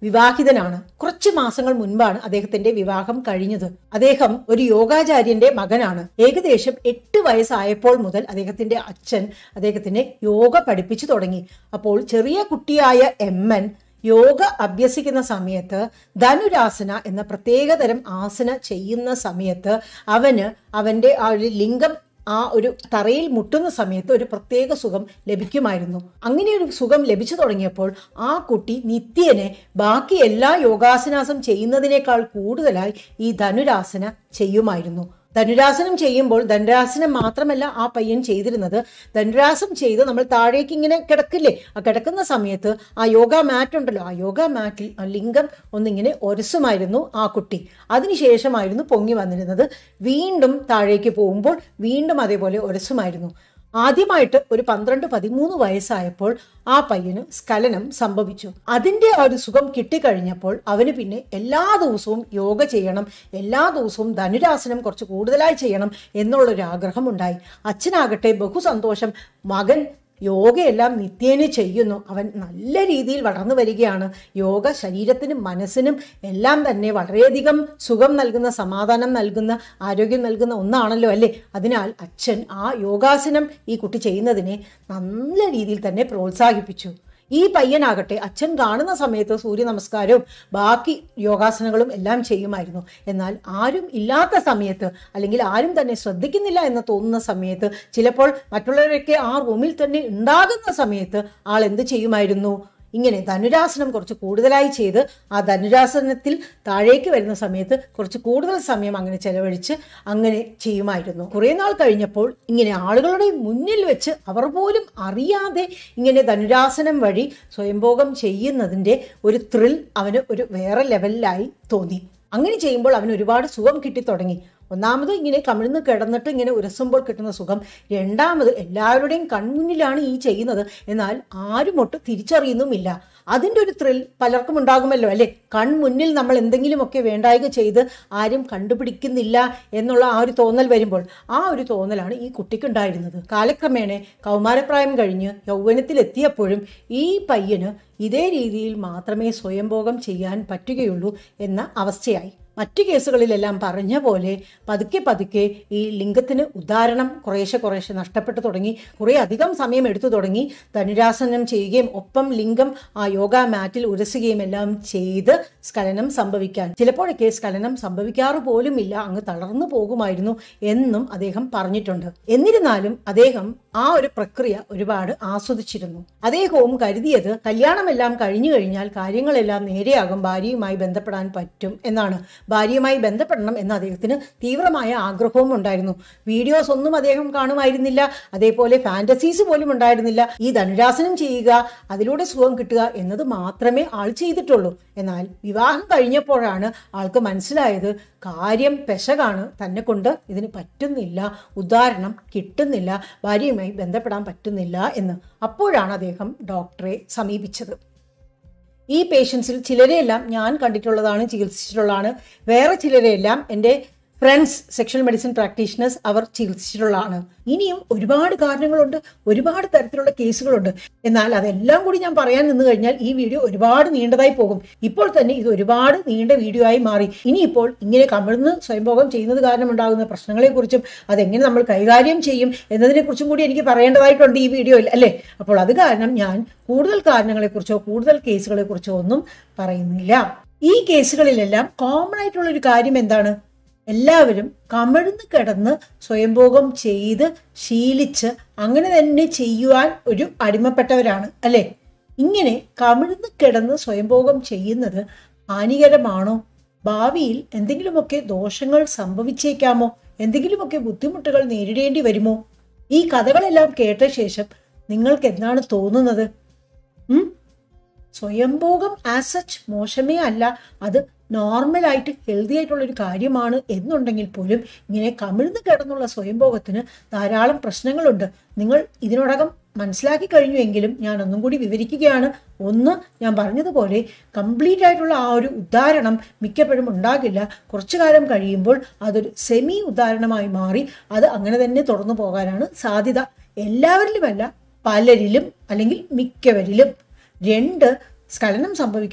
വിവാഹിതനാണ് കുറച്ച് മാസങ്ങൾ മുൻപാണ് അദ്ദേഹത്തിന്റെ വിവാഹം കഴിഞ്ഞത് അദ്ദേഹം ഒരു യോഗാചാര്യന്റെ മകനാണ് ഏകദേശം എട്ട് വയസ്സായപ്പോൾ മുതൽ അദ്ദേഹത്തിന്റെ അച്ഛൻ അദ്ദേഹത്തിന് യോഗ പഠിപ്പിച്ചു തുടങ്ങി അപ്പോൾ ചെറിയ കുട്ടിയായ എം എൻ യോഗ അഭ്യസിക്കുന്ന സമയത്ത് ധനുരാസന എന്ന പ്രത്യേകതരം ആസന ചെയ്യുന്ന സമയത്ത് അവന് അവന്റെ ആ ഒരു ലിംഗം ആ ഒരു തറയിൽ മുട്ടുന്ന സമയത്ത് ഒരു പ്രത്യേക സുഖം ലഭിക്കുമായിരുന്നു അങ്ങനെ ഒരു സുഖം ലഭിച്ചു തുടങ്ങിയപ്പോൾ ആ കുട്ടി നിത്യനെ ബാക്കി എല്ലാ യോഗാസനാസം ചെയ്യുന്നതിനേക്കാൾ കൂടുതലായി ഈ ധനുരാസന ചെയ്യുമായിരുന്നു ധനുരാസനം ചെയ്യുമ്പോൾ ധനുരാസനം മാത്രമല്ല ആ പയ്യൻ ചെയ്തിരുന്നത് ധനുരാസം ചെയ്ത് നമ്മൾ താഴേക്ക് ഇങ്ങനെ കിടക്കില്ലേ ആ കിടക്കുന്ന സമയത്ത് ആ യോഗ മാറ്റ് ഉണ്ടല്ലോ ആ യോഗ മാറ്റിൽ ആ ലിംഗം ഒന്നിങ്ങനെ ഒരസുമായിരുന്നു ആ കുട്ടി അതിനുശേഷമായിരുന്നു പൊങ്ങി വന്നിരുന്നത് വീണ്ടും താഴേക്ക് പോകുമ്പോൾ വീണ്ടും അതേപോലെ ഒരസുമായിരുന്നു ആദ്യമായിട്ട് ഒരു പന്ത്രണ്ട് പതിമൂന്ന് വയസ്സായപ്പോൾ ആ പയ്യന് സ്ഖലനം സംഭവിച്ചു അതിന്റെ ആ ഒരു സുഖം കിട്ടിക്കഴിഞ്ഞപ്പോൾ അവന് പിന്നെ എല്ലാ ദിവസവും യോഗ ചെയ്യണം എല്ലാ ദിവസവും ധനുരാസനം കുറച്ച് കൂടുതലായി ചെയ്യണം എന്നുള്ളൊരു ആഗ്രഹം ഉണ്ടായി അച്ഛനാകട്ടെ ബഹുസന്തോഷം മകൻ യോഗയെല്ലാം നിത്യേന ചെയ്യുന്നു അവൻ നല്ല രീതിയിൽ വളർന്നു വരികയാണ് യോഗ ശരീരത്തിനും മനസ്സിനും എല്ലാം തന്നെ വളരെയധികം സുഖം നൽകുന്ന സമാധാനം നൽകുന്ന ആരോഗ്യം നൽകുന്ന ഒന്നാണല്ലോ അല്ലേ അതിനാൽ അച്ഛൻ ആ യോഗാസനം ഈ കുട്ടി ചെയ്യുന്നതിനെ നല്ല രീതിയിൽ തന്നെ പ്രോത്സാഹിപ്പിച്ചു ഈ പയ്യനാകട്ടെ അച്ഛൻ കാണുന്ന സമയത്ത് സൂര്യ നമസ്കാരവും ബാക്കി യോഗാസനങ്ങളും എല്ലാം ചെയ്യുമായിരുന്നു എന്നാൽ ആരും ഇല്ലാത്ത സമയത്ത് അല്ലെങ്കിൽ ആരും തന്നെ ശ്രദ്ധിക്കുന്നില്ല എന്ന് തോന്നുന്ന സമയത്ത് ചിലപ്പോൾ മറ്റുള്ളവരൊക്കെ ആ റൂമിൽ തന്നെ ഉണ്ടാകുന്ന സമയത്ത് ആൾ എന്ത് ചെയ്യുമായിരുന്നു ഇങ്ങനെ ധനുരാസനം കുറച്ച് കൂടുതലായി ചെയ്ത് ആ ധനുരാസനത്തിൽ താഴേക്ക് വരുന്ന സമയത്ത് കുറച്ച് കൂടുതൽ സമയം അങ്ങനെ ചെലവഴിച്ച് അങ്ങനെ ചെയ്യുമായിരുന്നു കുറേ നാൾ കഴിഞ്ഞപ്പോൾ ഇങ്ങനെ ആളുകളുടെ മുന്നിൽ വെച്ച് അവർ പോലും അറിയാതെ ഇങ്ങനെ ധനുരാസനം വഴി സ്വയംഭോഗം ചെയ്യുന്നതിൻ്റെ ഒരു ത്രിൽ അവന് ഒരു വേറെ ലെവലിലായി തോന്നി അങ്ങനെ ചെയ്യുമ്പോൾ അവന് ഒരുപാട് സുഖം കിട്ടി തുടങ്ങി ഒന്നാമത് ഇങ്ങനെ കമിഴ്ന്ന് കിടന്നിട്ട് ഇങ്ങനെ ഉരസുമ്പോൾ കിട്ടുന്ന സുഖം രണ്ടാമത് എല്ലാവരുടെയും കൺമുന്നിലാണ് ഈ ചെയ്യുന്നത് എന്നാൽ ആരും ഒട്ട് തിരിച്ചറിയുന്നുമില്ല അതിൻ്റെ ഒരു ത്രിൽ പലർക്കും ഉണ്ടാകുമല്ലോ അല്ലെ കൺമുന്നിൽ നമ്മൾ എന്തെങ്കിലുമൊക്കെ വേണ്ടായിക ചെയ്ത് ആരും കണ്ടുപിടിക്കുന്നില്ല എന്നുള്ള ആ ഒരു തോന്നൽ വരുമ്പോൾ ആ ഒരു തോന്നലാണ് ഈ കുട്ടിക്കുണ്ടായിരുന്നത് കാലക്രമേണ കൗമാരപ്രായം കഴിഞ്ഞ് യൗവനത്തിലെത്തിയപ്പോഴും ഈ പയ്യന് ഇതേ രീതിയിൽ മാത്രമേ സ്വയംഭോഗം ചെയ്യാൻ പറ്റുകയുള്ളൂ എന്ന അവസ്ഥയായി മറ്റു കേസുകളിലെല്ലാം പറഞ്ഞ പോലെ പതുക്കെ പതുക്കെ ഈ ലിംഗത്തിന് ഉദാഹരണം കുറേശ്ശെ കുറേശ്ശെ നഷ്ടപ്പെട്ടു തുടങ്ങി കുറേ അധികം സമയം എടുത്തു തുടങ്ങി ധനുരാസനം ചെയ്യുകയും ഒപ്പം ലിംഗം ആ യോഗ മാറ്റിൽ ഉരസുകയും എല്ലാം ചെയ്ത് സ്ഖലനം സംഭവിക്കാൻ ചിലപ്പോഴൊക്കെ സ്ഖലനം സംഭവിക്കാറ് പോലുമില്ല അങ്ങ് തളർന്നു പോകുമായിരുന്നു എന്നും അദ്ദേഹം പറഞ്ഞിട്ടുണ്ട് എന്നിരുന്നാലും അദ്ദേഹം ആ ഒരു പ്രക്രിയ ഒരുപാട് ആസ്വദിച്ചിരുന്നു അദ്ദേഹവും കരുതിയത് കല്യാണമെല്ലാം കഴിഞ്ഞു കഴിഞ്ഞാൽ കാര്യങ്ങളെല്ലാം നേരെയാകും ഭാര്യയുമായി ബന്ധപ്പെടാൻ പറ്റും എന്നാണ് ഭാര്യയുമായി ബന്ധപ്പെടണം എന്ന് അദ്ദേഹത്തിന് തീവ്രമായ ആഗ്രഹവും ഉണ്ടായിരുന്നു വീഡിയോസ് ഒന്നും അദ്ദേഹം കാണുമായിരുന്നില്ല അതേപോലെ ഫാന്റസീസ് പോലും ഉണ്ടായിരുന്നില്ല ഈ ധനുരാസനം ചെയ്യുക അതിലൂടെ സുഖം കിട്ടുക എന്നത് മാത്രമേ ആൾ ചെയ്തിട്ടുള്ളൂ എന്നാൽ വിവാഹം കഴിഞ്ഞപ്പോഴാണ് ആൾക്ക് മനസ്സിലായത് കാര്യം പെശകാണ് തന്നെ കൊണ്ട് ഇതിന് പറ്റുന്നില്ല ഉദാഹരണം കിട്ടുന്നില്ല ഭാര്യയുമായി ബന്ധപ്പെടാൻ പറ്റുന്നില്ല എന്ന് അപ്പോഴാണ് അദ്ദേഹം ഡോക്ടറെ സമീപിച്ചത് ഈ പേഷ്യൻസിൽ ചിലരെയെല്ലാം ഞാൻ കണ്ടിട്ടുള്ളതാണ് ചികിത്സിച്ചിട്ടുള്ളതാണ് വേറെ ചിലരെയെല്ലാം എൻ്റെ ഫ്രണ്ട്സ് സെക്ഷൽ മെഡിസിൻ പ്രാക്ടീഷണേഴ്സ് അവർ ചികിത്സിച്ചിട്ടുള്ളതാണ് ഇനിയും ഒരുപാട് കാരണങ്ങളുണ്ട് ഒരുപാട് തരത്തിലുള്ള കേസുകളുണ്ട് എന്നാൽ അതെല്ലാം കൂടി ഞാൻ പറയാൻ നിന്ന് കഴിഞ്ഞാൽ ഈ വീഡിയോ ഒരുപാട് നീണ്ടതായി പോകും ഇപ്പോൾ തന്നെ ഇത് ഒരുപാട് നീണ്ട വീഡിയോ ആയി മാറി ഇനിയിപ്പോൾ ഇങ്ങനെ കമിഴ്ന്ന് സ്വയംഭോഗം ചെയ്യുന്നത് കാരണം ഉണ്ടാകുന്ന പ്രശ്നങ്ങളെക്കുറിച്ചും അതെങ്ങനെ നമ്മൾ കൈകാര്യം ചെയ്യും എന്നതിനെക്കുറിച്ചും കൂടി എനിക്ക് പറയേണ്ടതായിട്ടുണ്ട് ഈ വീഡിയോയിൽ അല്ലേ അപ്പോൾ അത് കാരണം ഞാൻ കൂടുതൽ കാരണങ്ങളെക്കുറിച്ചോ കൂടുതൽ കേസുകളെക്കുറിച്ചോ ഒന്നും പറയുന്നില്ല ഈ കേസുകളിലെല്ലാം കോമൺ ആയിട്ടുള്ള ഒരു കാര്യം എന്താണ് എല്ലാവരും കമിഴ്ന്ന് കിടന്ന് സ്വയംഭോഗം ചെയ്ത് ശീലിച്ച് അങ്ങനെ തന്നെ ചെയ്യുവാൻ ഒരു അടിമപ്പെട്ടവരാണ് അല്ലെ ഇങ്ങനെ കമിഴ്ന്ന് കിടന്ന് സ്വയംഭോഗം ചെയ്യുന്നത് ഹാനികരമാണോ ഭാവിയിൽ എന്തെങ്കിലുമൊക്കെ ദോഷങ്ങൾ സംഭവിച്ചേക്കാമോ എന്തെങ്കിലുമൊക്കെ ബുദ്ധിമുട്ടുകൾ നേരിടേണ്ടി വരുമോ ഈ കഥകളെല്ലാം കേട്ട ശേഷം നിങ്ങൾക്ക് എന്താണ് തോന്നുന്നത് ഉം? സ്വയംഭോഗം ആസ് സച്ച് മോശമേ അല്ല അത് നോർമലായിട്ട് ഹെൽത്തി ആയിട്ടുള്ള ഒരു കാര്യമാണ് എന്നുണ്ടെങ്കിൽ പോലും ഇങ്ങനെ കമിഴ്ന്ന് കിടന്നുള്ള സ്വയംഭോഗത്തിന് ധാരാളം പ്രശ്നങ്ങളുണ്ട് നിങ്ങൾ ഇതിനോടകം മനസ്സിലാക്കി കഴിഞ്ഞുവെങ്കിലും ഞാൻ ഒന്നും കൂടി വിവരിക്കുകയാണ് ഒന്ന് ഞാൻ പറഞ്ഞതുപോലെ കംപ്ലീറ്റ് ആയിട്ടുള്ള ആ ഒരു ഉദാഹരണം മിക്കപ്പോഴും ഉണ്ടാകില്ല കുറച്ചു കാലം കഴിയുമ്പോൾ അതൊരു സെമി ഉദാഹരണമായി മാറി അത് അങ്ങനെ തന്നെ തുടർന്നു പോകാനാണ് സാധ്യത എല്ലാവരിലുമല്ല പലരിലും അല്ലെങ്കിൽ മിക്കവരിലും രണ്ട് സ്ഖലനം സംഭവിക്കാൻ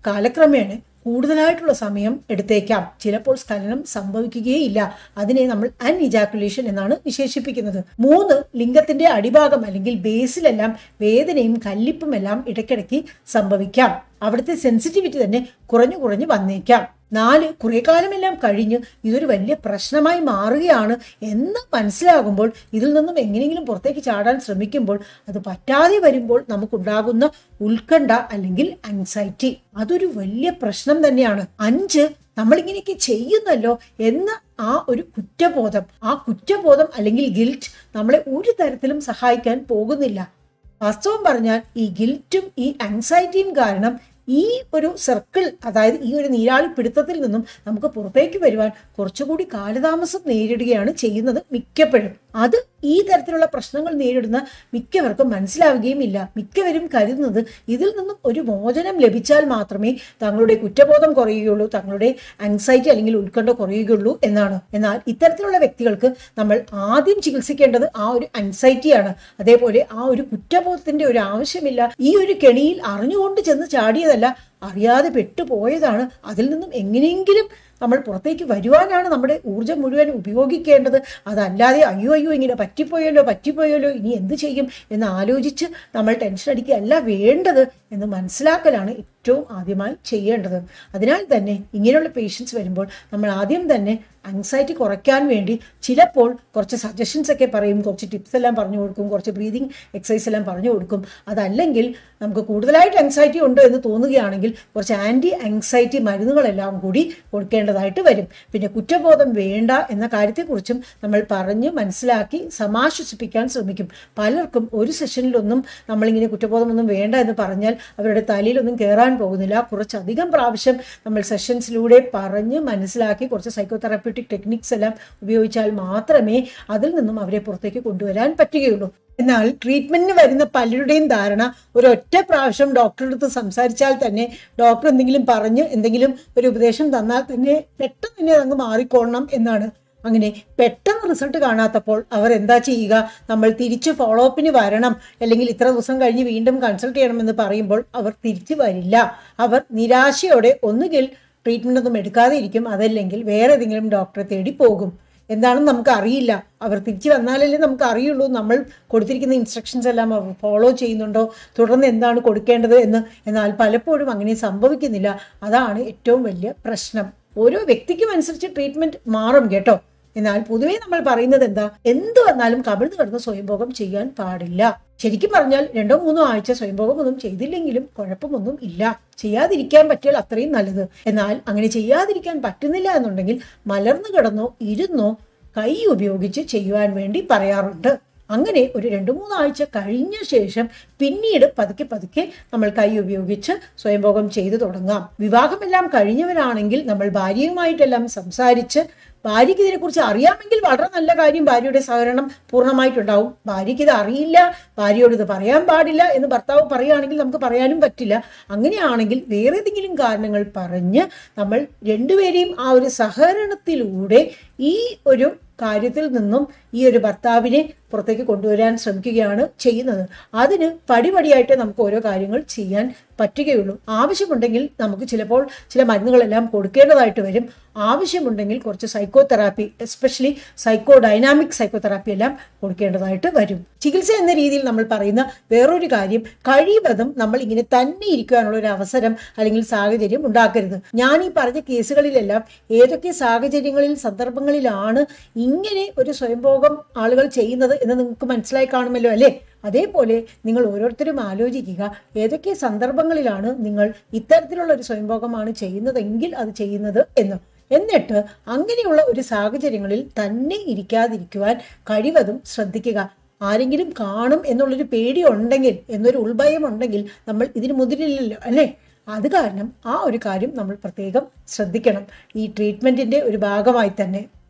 കാലക്രമേണ കൂടുതലായിട്ടുള്ള സമയം എടുത്തേക്കാം ചിലപ്പോൾ സ്ഖലനം സംഭവിക്കുകയില്ല അതിനെ നമ്മൾ അൺഇജാക്കുലേഷൻ എന്നാണ് വിശേഷിപ്പിക്കുന്നത് മൂന്ന് ലിംഗത്തിന്റെ അടിഭാഗം അല്ലെങ്കിൽ ബേസിലെല്ലാം വേദനയും കല്ലിപ്പും എല്ലാം ഇടയ്ക്കിടയ്ക്ക് സംഭവിക്കാം അവിടുത്തെ സെൻസിറ്റിവിറ്റി തന്നെ കുറഞ്ഞു കുറഞ്ഞു വന്നേക്കാം നാല് കുറെ കാലമെല്ലാം കഴിഞ്ഞ് ഇതൊരു വലിയ പ്രശ്നമായി മാറുകയാണ് എന്ന് മനസ്സിലാകുമ്പോൾ ഇതിൽ നിന്നും എങ്ങനെയെങ്കിലും പുറത്തേക്ക് ചാടാൻ ശ്രമിക്കുമ്പോൾ അത് പറ്റാതെ വരുമ്പോൾ നമുക്കുണ്ടാകുന്ന ഉത്കണ്ഠ അല്ലെങ്കിൽ ആൻസൈറ്റി അതൊരു വലിയ പ്രശ്നം തന്നെയാണ് അഞ്ച് നമ്മളിങ്ങനെയൊക്കെ ചെയ്യുന്നല്ലോ എന്ന ആ ഒരു കുറ്റബോധം ആ കുറ്റബോധം അല്ലെങ്കിൽ ഗിൽറ്റ് നമ്മളെ ഒരു തരത്തിലും സഹായിക്കാൻ പോകുന്നില്ല വാസ്തവം പറഞ്ഞാൽ ഈ ഗിൽറ്റും ഈ ആങ്സൈറ്റിയും കാരണം ഈ ഒരു സർക്കിൾ അതായത് ഈ ഒരു നീരാളി പിടുത്തത്തിൽ നിന്നും നമുക്ക് പുറത്തേക്ക് വരുവാൻ കുറച്ചുകൂടി കാലതാമസം നേരിടുകയാണ് ചെയ്യുന്നത് മിക്കപ്പോഴും അത് ഈ തരത്തിലുള്ള പ്രശ്നങ്ങൾ നേരിടുന്ന മിക്കവർക്കും മനസ്സിലാവുകയും ഇല്ല മിക്കവരും കരുതുന്നത് ഇതിൽ നിന്നും ഒരു മോചനം ലഭിച്ചാൽ മാത്രമേ തങ്ങളുടെ കുറ്റബോധം കുറയുകയുള്ളൂ തങ്ങളുടെ ആങ്സൈറ്റി അല്ലെങ്കിൽ ഉത്കണ്ഠ കുറയുകയുള്ളൂ എന്നാണ് എന്നാൽ ഇത്തരത്തിലുള്ള വ്യക്തികൾക്ക് നമ്മൾ ആദ്യം ചികിത്സിക്കേണ്ടത് ആ ഒരു ആൻസൈറ്റിയാണ് അതേപോലെ ആ ഒരു കുറ്റബോധത്തിന്റെ ഒരു ആവശ്യമില്ല ഈ ഒരു കെണിയിൽ അറിഞ്ഞുകൊണ്ട് ചെന്ന് ചാടിയതല്ല അറിയാതെ പെട്ടുപോയതാണ് അതിൽ നിന്നും എങ്ങനെയെങ്കിലും നമ്മൾ പുറത്തേക്ക് വരുവാനാണ് നമ്മുടെ ഊർജ്ജം മുഴുവൻ ഉപയോഗിക്കേണ്ടത് അതല്ലാതെ അയ്യോ അയ്യോ ഇങ്ങനെ പറ്റിപ്പോയല്ലോ പറ്റിപ്പോയല്ലോ ഇനി എന്ത് ചെയ്യും എന്ന് ആലോചിച്ച് നമ്മൾ ടെൻഷൻ അടിക്കുകയല്ല വേണ്ടത് എന്ന് മനസ്സിലാക്കലാണ് ഏറ്റവും ആദ്യമായി ചെയ്യേണ്ടത് അതിനാൽ തന്നെ ഇങ്ങനെയുള്ള പേഷ്യൻസ് വരുമ്പോൾ നമ്മൾ ആദ്യം തന്നെ ആങ്സൈറ്റി കുറയ്ക്കാൻ വേണ്ടി ചിലപ്പോൾ കുറച്ച് സജഷൻസ് ഒക്കെ പറയും കുറച്ച് ടിപ്സ് എല്ലാം പറഞ്ഞു കൊടുക്കും കുറച്ച് ബ്രീതിങ് എക്സസൈസ് എല്ലാം പറഞ്ഞു കൊടുക്കും അതല്ലെങ്കിൽ നമുക്ക് കൂടുതലായിട്ട് ആങ്സൈറ്റി ഉണ്ട് എന്ന് തോന്നുകയാണെങ്കിൽ കുറച്ച് ആൻറ്റി ആങ്സൈറ്റി മരുന്നുകളെല്ലാം കൂടി കൊടുക്കേണ്ടതായിട്ട് വരും പിന്നെ കുറ്റബോധം വേണ്ട എന്ന കാര്യത്തെക്കുറിച്ചും നമ്മൾ പറഞ്ഞ് മനസ്സിലാക്കി സമാശ്വസിപ്പിക്കാൻ ശ്രമിക്കും പലർക്കും ഒരു സെഷനിലൊന്നും നമ്മളിങ്ങനെ കുറ്റബോധമൊന്നും വേണ്ട എന്ന് പറഞ്ഞാൽ അവരുടെ തലയിലൊന്നും കയറാൻ പോകുന്നില്ല കുറച്ചധികം പ്രാവശ്യം നമ്മൾ സെഷൻസിലൂടെ പറഞ്ഞ് മനസ്സിലാക്കി കുറച്ച് സൈക്കോതെറാപ്യൂട്ടിക് ടെക്നിക്സ് എല്ലാം ഉപയോഗിച്ചാൽ മാത്രമേ അതിൽ നിന്നും അവരെ പുറത്തേക്ക് കൊണ്ടുവരാൻ പറ്റുകയുള്ളൂ എന്നാൽ ട്രീറ്റ്മെന്റിന് വരുന്ന പലരുടെയും ധാരണ ഒരൊറ്റ പ്രാവശ്യം ഡോക്ടറുടെ അടുത്ത് സംസാരിച്ചാൽ തന്നെ ഡോക്ടർ എന്തെങ്കിലും പറഞ്ഞ് എന്തെങ്കിലും ഒരു ഉപദേശം തന്നാൽ തന്നെ പെട്ടെന്ന് തന്നെ അതങ്ങ് മാറിക്കൊള്ളണം എന്നാണ് അങ്ങനെ പെട്ടെന്ന് റിസൾട്ട് കാണാത്തപ്പോൾ അവർ എന്താ ചെയ്യുക നമ്മൾ തിരിച്ച് ഫോളോ അപ്പിന് വരണം അല്ലെങ്കിൽ ഇത്ര ദിവസം കഴിഞ്ഞ് വീണ്ടും കൺസൾട്ട് ചെയ്യണമെന്ന് പറയുമ്പോൾ അവർ തിരിച്ചു വരില്ല അവർ നിരാശയോടെ ഒന്നുകിൽ ട്രീറ്റ്മെന്റ് ഒന്നും എടുക്കാതെ ഇരിക്കും അതല്ലെങ്കിൽ വേറെ ഏതെങ്കിലും ഡോക്ടറെ തേടി പോകും എന്താണെന്ന് നമുക്ക് അറിയില്ല അവർ തിരിച്ചു വന്നാലല്ലേ നമുക്ക് അറിയുള്ളൂ നമ്മൾ കൊടുത്തിരിക്കുന്ന ഇൻസ്ട്രക്ഷൻസ് എല്ലാം അവർ ഫോളോ ചെയ്യുന്നുണ്ടോ തുടർന്ന് എന്താണ് കൊടുക്കേണ്ടത് എന്ന് എന്നാൽ പലപ്പോഴും അങ്ങനെ സംഭവിക്കുന്നില്ല അതാണ് ഏറ്റവും വലിയ പ്രശ്നം ഓരോ വ്യക്തിക്കും അനുസരിച്ച് ട്രീറ്റ്മെന്റ് മാറും കേട്ടോ എന്നാൽ പൊതുവേ നമ്മൾ പറയുന്നത് എന്താ എന്ത് വന്നാലും കവിഴ്ന്നു കിടന്ന് സ്വയംഭോഗം ചെയ്യാൻ പാടില്ല ശരിക്കും പറഞ്ഞാൽ രണ്ടോ മൂന്നോ ആഴ്ച സ്വയംഭോഗം ഒന്നും ചെയ്തില്ലെങ്കിലും കുഴപ്പമൊന്നും ഇല്ല ചെയ്യാതിരിക്കാൻ പറ്റിയാൽ അത്രയും നല്ലത് എന്നാൽ അങ്ങനെ ചെയ്യാതിരിക്കാൻ പറ്റുന്നില്ല എന്നുണ്ടെങ്കിൽ മലർന്നു കിടന്നോ ഇരുന്നോ കൈ ഉപയോഗിച്ച് ചെയ്യുവാൻ വേണ്ടി പറയാറുണ്ട് അങ്ങനെ ഒരു രണ്ടു മൂന്നാഴ്ച കഴിഞ്ഞ ശേഷം പിന്നീട് പതുക്കെ പതുക്കെ നമ്മൾ കൈ ഉപയോഗിച്ച് സ്വയംഭോഗം ചെയ്തു തുടങ്ങാം വിവാഹമെല്ലാം കഴിഞ്ഞവരാണെങ്കിൽ നമ്മൾ ഭാര്യയുമായിട്ടെല്ലാം സംസാരിച്ച് ഭാര്യയ്ക്ക് ഇതിനെക്കുറിച്ച് അറിയാമെങ്കിൽ വളരെ നല്ല കാര്യം ഭാര്യയുടെ സഹകരണം പൂർണ്ണമായിട്ടുണ്ടാവും ഭാര്യയ്ക്ക് ഇത് അറിയില്ല ഭാര്യയോട് ഇത് പറയാൻ പാടില്ല എന്ന് ഭർത്താവ് പറയുകയാണെങ്കിൽ നമുക്ക് പറയാനും പറ്റില്ല അങ്ങനെയാണെങ്കിൽ വേറെ ഏതെങ്കിലും കാരണങ്ങൾ പറഞ്ഞ് നമ്മൾ രണ്ടുപേരെയും ആ ഒരു സഹകരണത്തിലൂടെ ഈ ഒരു കാര്യത്തിൽ നിന്നും ഈ ഒരു ഭർത്താവിനെ പുറത്തേക്ക് കൊണ്ടുവരാൻ ശ്രമിക്കുകയാണ് ചെയ്യുന്നത് അതിന് പടിപടിയായിട്ട് നമുക്ക് ഓരോ കാര്യങ്ങൾ ചെയ്യാൻ പറ്റുകയുള്ളൂ ആവശ്യമുണ്ടെങ്കിൽ നമുക്ക് ചിലപ്പോൾ ചില മരുന്നുകളെല്ലാം കൊടുക്കേണ്ടതായിട്ട് വരും ആവശ്യമുണ്ടെങ്കിൽ കുറച്ച് psychotherapy especially psychodynamic psychotherapy എല്ലാം കൊടുക്കേണ്ടതായിട്ട് വരും ചികിത്സ എന്ന രീതിയിൽ നമ്മൾ പറയുന്ന വേറൊരു കാര്യം കഴിവതും നമ്മൾ ഇങ്ങനെ തന്നെ ഇരിക്കുവാനുള്ള ഒരു അവസരം അല്ലെങ്കിൽ സാഹചര്യം ഉണ്ടാക്കരുത് ഞാൻ ഈ പറഞ്ഞ കേസുകളിലെല്ലാം ഏതൊക്കെ സാഹചര്യങ്ങളിൽ സന്ദർഭങ്ങളിലാണ് ഇങ്ങനെ ഒരു സ്വയംഭോഗം ആളുകൾ ചെയ്യുന്നത് എന്ന് നിങ്ങൾക്ക് മനസ്സിലായി കാണുമല്ലോ അല്ലേ അതേപോലെ നിങ്ങൾ ഓരോരുത്തരും ആലോചിക്കുക ഏതൊക്കെ സന്ദർഭങ്ങളിലാണ് നിങ്ങൾ ഇത്തരത്തിലുള്ള ഒരു സ്വയംഭോഗമാണ് ചെയ്യുന്നതെങ്കിൽ അത് ചെയ്യുന്നത് എന്ന് എന്നിട്ട് അങ്ങനെയുള്ള ഒരു സാഹചര്യങ്ങളിൽ തന്നെ ഇരിക്കാതിരിക്കുവാൻ കഴിവതും ശ്രദ്ധിക്കുക ആരെങ്കിലും കാണും എന്നുള്ളൊരു പേടി ഉണ്ടെങ്കിൽ എന്നൊരു ഉൾഭയം ഉണ്ടെങ്കിൽ നമ്മൾ ഇതിന് മുതിരില്ലല്ലോ അല്ലേ അത് കാരണം ആ ഒരു കാര്യം നമ്മൾ പ്രത്യേകം ശ്രദ്ധിക്കണം ഈ ട്രീറ്റ്മെന്റിന്റെ ഒരു ഭാഗമായി തന്നെ